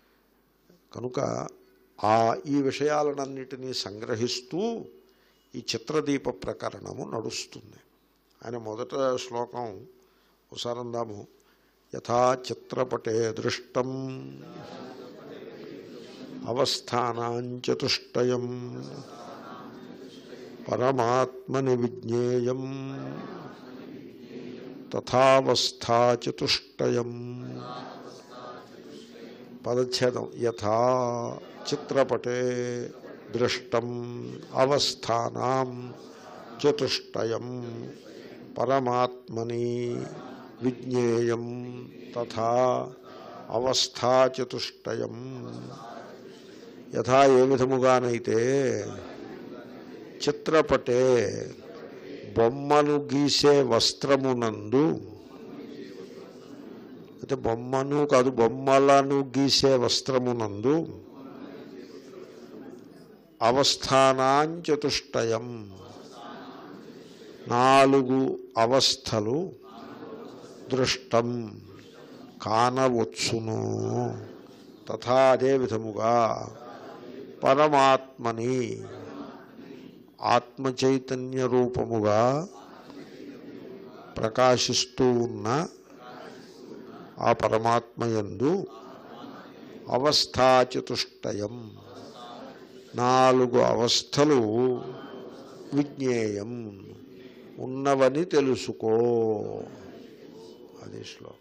కనుక ఆ ఈ విషయాలన్నిటినీ సంగ్రహిస్తూ ఈ చిత్రదీప ప్రకరణము నడుస్తుంది ఆయన మొదట శ్లోకం ఒకసారి అందాము యథా చిత్రపటే దృష్టం అవస్థానాంచతుష్టయం పరమాత్మని విజ్ఞేయం తథావస్థాచతుష్టయం పదచ్ఛేదం యథా చిత్రపటే దృష్టం అవస్థానాం చతుష్టయం పరమాత్మని విజ్ఞేయం తథా అవస్థాచతుష్టయం యథా ఏ విధముగానైతే చిత్రపటే బొమ్మను గీసే వస్త్రమునందు అయితే బొమ్మను కాదు బొమ్మలను గీసే వస్త్రమునందు అవస్థానాంచతుష్టయం నాలుగు అవస్థలు దృష్టం కానవచ్చును తథా అదే విధముగా పరమాత్మని ఆత్మచైతన్య రూపముగా ప్రకాశిస్తూ ఉన్న ఆ పరమాత్మయందు అవస్థాచతుష్టయం నాలుగు అవస్థలు విజ్ఞేయం ఉన్నవని తెలుసుకో అది శ్లోకం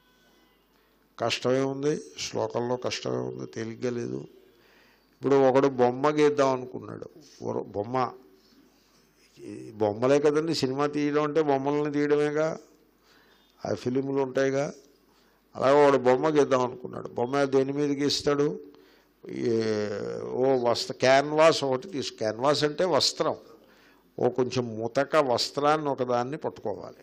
కష్టమే ఉంది శ్లోకంలో కష్టమే ఉంది తేలిగ్గా లేదు ఇప్పుడు ఒకడు బొమ్మ గీద్దాం అనుకున్నాడు ఓ- బొమ్మ ఈ బొమ్మలే కదండి సినిమా తీయడం అంటే బొమ్మల్ని తీయడమేగా ఆ ఫిలిములు ఉంటాయిగా అలాగే వాడు బొమ్మ గీద్దాం అనుకున్నాడు బొమ్మ దేని మీద గీస్తాడు ఏ- ఓ వస్త్ర క్యాన్వాస్ ఒకటి తీసు క్యాన్వాస్ అంటే వస్త్రం ఓ కొంచెం ముతక వస్త్రాన్ని ఒకదాన్ని పట్టుకోవాలి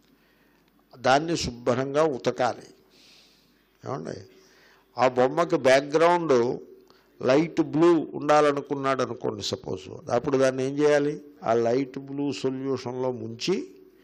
దాన్ని శుభ్రంగా ఉతకాలి ఏమండి ఆ బొమ్మకి బ్యాక్గ్రౌండ్ లైట్ బ్లూ ఉండాలనుకున్నాడు అనుకోండి సపోజ్ అప్పుడు దాన్ని ఏం చేయాలి ఆ లైట్ బ్లూ సొల్యూషన్లో ముంచి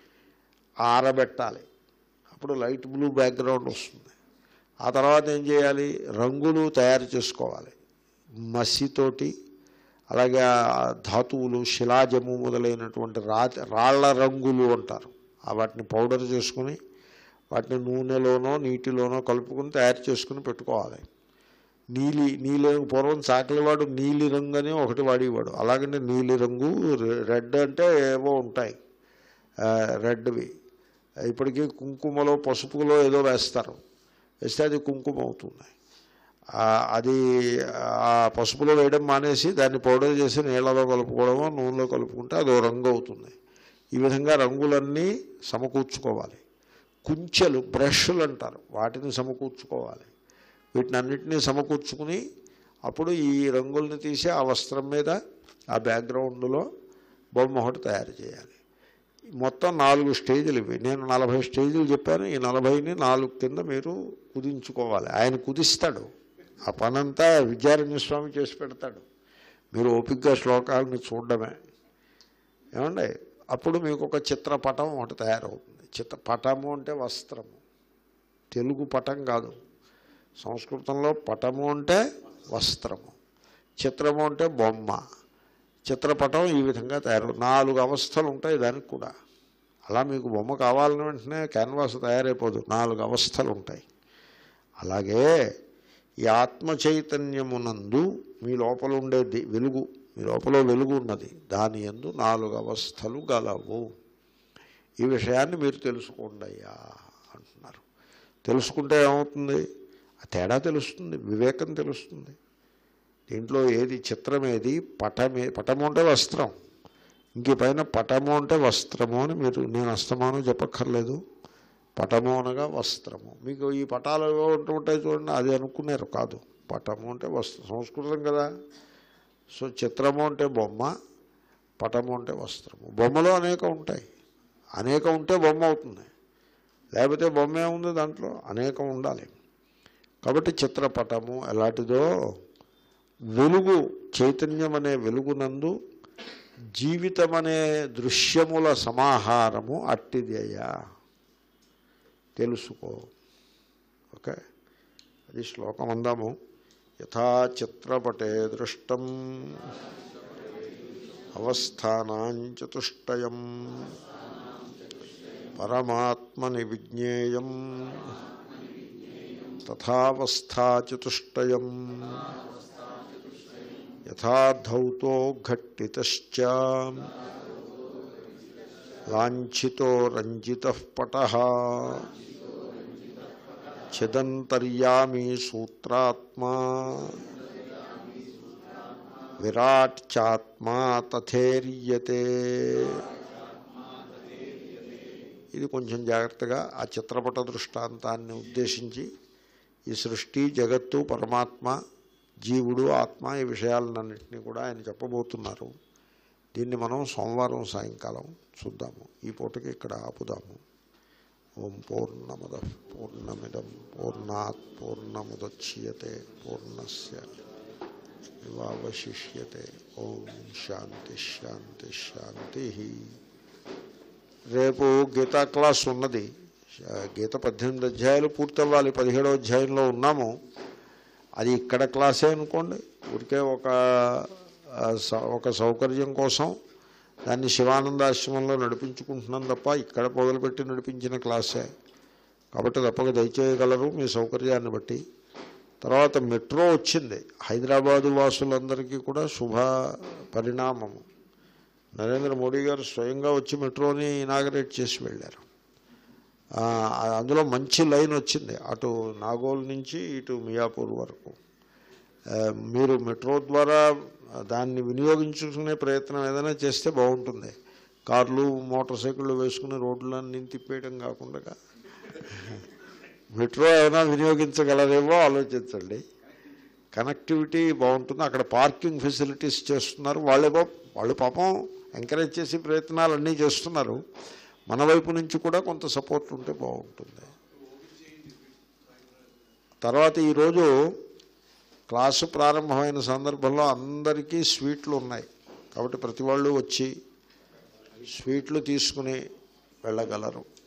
ఆరబెట్టాలి అప్పుడు లైట్ బ్లూ బ్యాక్గ్రౌండ్ వస్తుంది ఆ తర్వాత ఏం చేయాలి రంగులు తయారు చేసుకోవాలి మసితోటి అలాగే ఆ ధాతువులు శిలాజము మొదలైనటువంటి రా రాళ్ల రంగులు అంటారు ఆ వాటిని పౌడర్ చేసుకుని వాటిని నూనెలోనో నీటిలోనో కలుపుకుని తయారు చేసుకుని పెట్టుకోవాలి నీలి నీలి రంగు పూర్వం చాకలివాడు నీలి రంగు అని ఒకటి వాడేవాడు అలాగంటే నీలి రంగు రె- రెడ్ అంటే ఏవో ఉంటాయి ఆ, రెడ్వి ఇప్పటికీ కుంకుమలో పసుపులో ఏదో వేస్తారు వేస్తే అది కుంకుమ అవుతుంది ఆ, అది ఆ పసుపులో వేయడం మానేసి దాన్ని పౌడర్ చేసి నీళ్ళలో కలుపుకోవడమో నూనెలో కలుపుకుంటే అదో రంగు అవుతుంది ఈ విధంగా రంగులన్నీ సమకూర్చుకోవాలి కుంచెలు బ్రష్లు అంటారు వాటిని సమకూర్చుకోవాలి వీటిని అన్నిటినీ సమకూర్చుకుని అప్పుడు ఈ రంగుల్ని తీసి ఆ వస్త్రం మీద ఆ బ్యాక్గ్రౌండ్లో బొమ్మ ఒకటి తయారు చేయాలి మొత్తం నాలుగు స్టేజీలు ఇవి నేను నలభై స్టేజీలు చెప్పాను ఈ నలభైని నాలుగు కింద మీరు కుదించుకోవాలి ఆయన కుదిస్తాడు ఆ పనంతా విద్యారణ్య స్వామి చేసి పెడతాడు మీరు ఓపికగా శ్లోకాలను చూడడమే ఏమండి అప్పుడు మీకు ఒక చిత్రపటం ఒకటి తయారవుతుంది చిత్ర పటము అంటే వస్త్రము తెలుగు పటం కాదు సంస్కృతంలో పటము అంటే వస్త్రము చిత్రము అంటే బొమ్మ చిత్రపటం ఈ విధంగా తయారు నాలుగు అవస్థలు ఉంటాయి దానికి కూడా అలా మీకు బొమ్మ కావాలని వెంటనే క్యాన్వాస్ తయారైపోదు నాలుగు అవస్థలు ఉంటాయి అలాగే ఈ ఆత్మ చైతన్యమునందు మీ లోపల ఉండే ది- వెలుగు మీ లోపల వెలుగు ఉన్నది దాని ఎందు నాలుగు అవస్థలు గలవు ఈ విషయాన్ని మీరు తెలుసుకోండి అయ్యా అంటున్నారు తెలుసుకుంటే ఏమవుతుంది ఆ తేడా తెలుస్తుంది వివేకం తెలుస్తుంది దీంట్లో ఏది చిత్రం ఏది పటమే పటము అంటే వస్త్రం ఇంక పైన పటము అంటే వస్త్రము అని మీరు నేను అస్తమానం చెప్పక్కర్లేదు పటము అనగా వస్త్రము మీకు ఈ పటాలు ఏవో ఉంటూ ఉంటాయి చూడండి అది అనుకున్నారు కాదు పటము అంటే వస్త్రం సంస్కృతం కదా సో చిత్రము అంటే బొమ్మ పటము అంటే వస్త్రము బొమ్మలో అనేక ఉంటాయి అనేకం ఉంటే బొమ్మ అవుతుంది లేకపోతే బొమ్మ ఏముంది దాంట్లో అనేకం ఉండాలి కాబట్టి చిత్రపటము ఎలాంటిదో వెలుగు చైతన్యం అనే వెలుగునందు జీవితం అనే దృశ్యముల సమాహారము అట్టిదయ్యా తెలుసుకో ఓకే అది శ్లోకం అందాము యథా చిత్రపటే దృష్టం అవస్థానాంచతుష్టయం పరమాత్మని విజ్ఞేయం తథావస్థాచతుష్టయం యథాధౌతో ఘట్టితశ్చ లాంఛితో రంజిత పట చిదంతర్యామి సూత్రాత్మా విరాట్ చాత్మా తథేర్యతే ఇది కొంచెం జాగ్రత్తగా ఆ చిత్రపట దృష్టాంతాన్ని ఉద్దేశించి ఈ సృష్టి జగత్తు పరమాత్మ జీవుడు ఆత్మ ఈ విషయాలన్నింటినీ కూడా ఆయన చెప్పబోతున్నారు దీన్ని మనం సోమవారం సాయంకాలం చూద్దాము ఈ పూటకి ఇక్కడ ఆపుదాము ఓం పూర్ణమద పూర్ణమిదం పూర్ణాత్ పూర్ణముద్యతే పూర్ణస్య ఇవావశిష్యతే ఓం శాంతి శాంతి శాంతి రేపు గీతా క్లాస్ ఉన్నది గీత పద్దెనిమిది అధ్యాయాలు పూర్తవ్వాలి పదిహేడో అధ్యాయంలో ఉన్నాము అది ఇక్కడ క్లాసే అనుకోండి ఊరికే ఒక ఆ, స- ఒక సౌకర్యం కోసం దాన్ని శివానందాశ్రమంలో నడిపించుకుంటున్నాం తప్ప ఇక్కడ మొదలుపెట్టి నడిపించిన క్లాసే కాబట్టి తప్పక దయచేయగలరు మీ సౌకర్యాన్ని బట్టి తర్వాత మెట్రో వచ్చింది హైదరాబాదు వాసులందరికీ కూడా శుభ పరిణామము నరేంద్ర మోడీ గారు స్వయంగా వచ్చి మెట్రోని ఇనాగరేట్ చేసి వెళ్ళారు ఆ, అందులో మంచి లైన్ వచ్చింది అటు నాగోల్ నుంచి ఇటు మియాపూర్ వరకు ఆ, మీరు మెట్రో ద్వారా దాన్ని వినియోగించుకునే ప్రయత్నం ఏదైనా చేస్తే బాగుంటుంది కార్లు మోటార్ సైకిళ్ళు వేసుకుని రోడ్లన్నీ తిప్పేయడం కాకుండా మెట్రో ఏమైనా వినియోగించగలరేమో ఆలోచించండి కనెక్టివిటీ బాగుంటుంది అక్కడ పార్కింగ్ ఫెసిలిటీస్ చేస్తున్నారు వాళ్ళేమో వాళ్ళు పాపం ఎంకరేజ్ చేసి ప్రయత్నాలు అన్నీ చేస్తున్నారు మన వైపు నుంచి కూడా కొంత సపోర్ట్ ఉంటే బాగుంటుంది తర్వాత ఈరోజు క్లాసు ప్రారంభమైన సందర్భంలో అందరికీ స్వీట్లు ఉన్నాయి కాబట్టి ప్రతి వాళ్ళు వచ్చి స్వీట్లు తీసుకుని వెళ్ళగలరు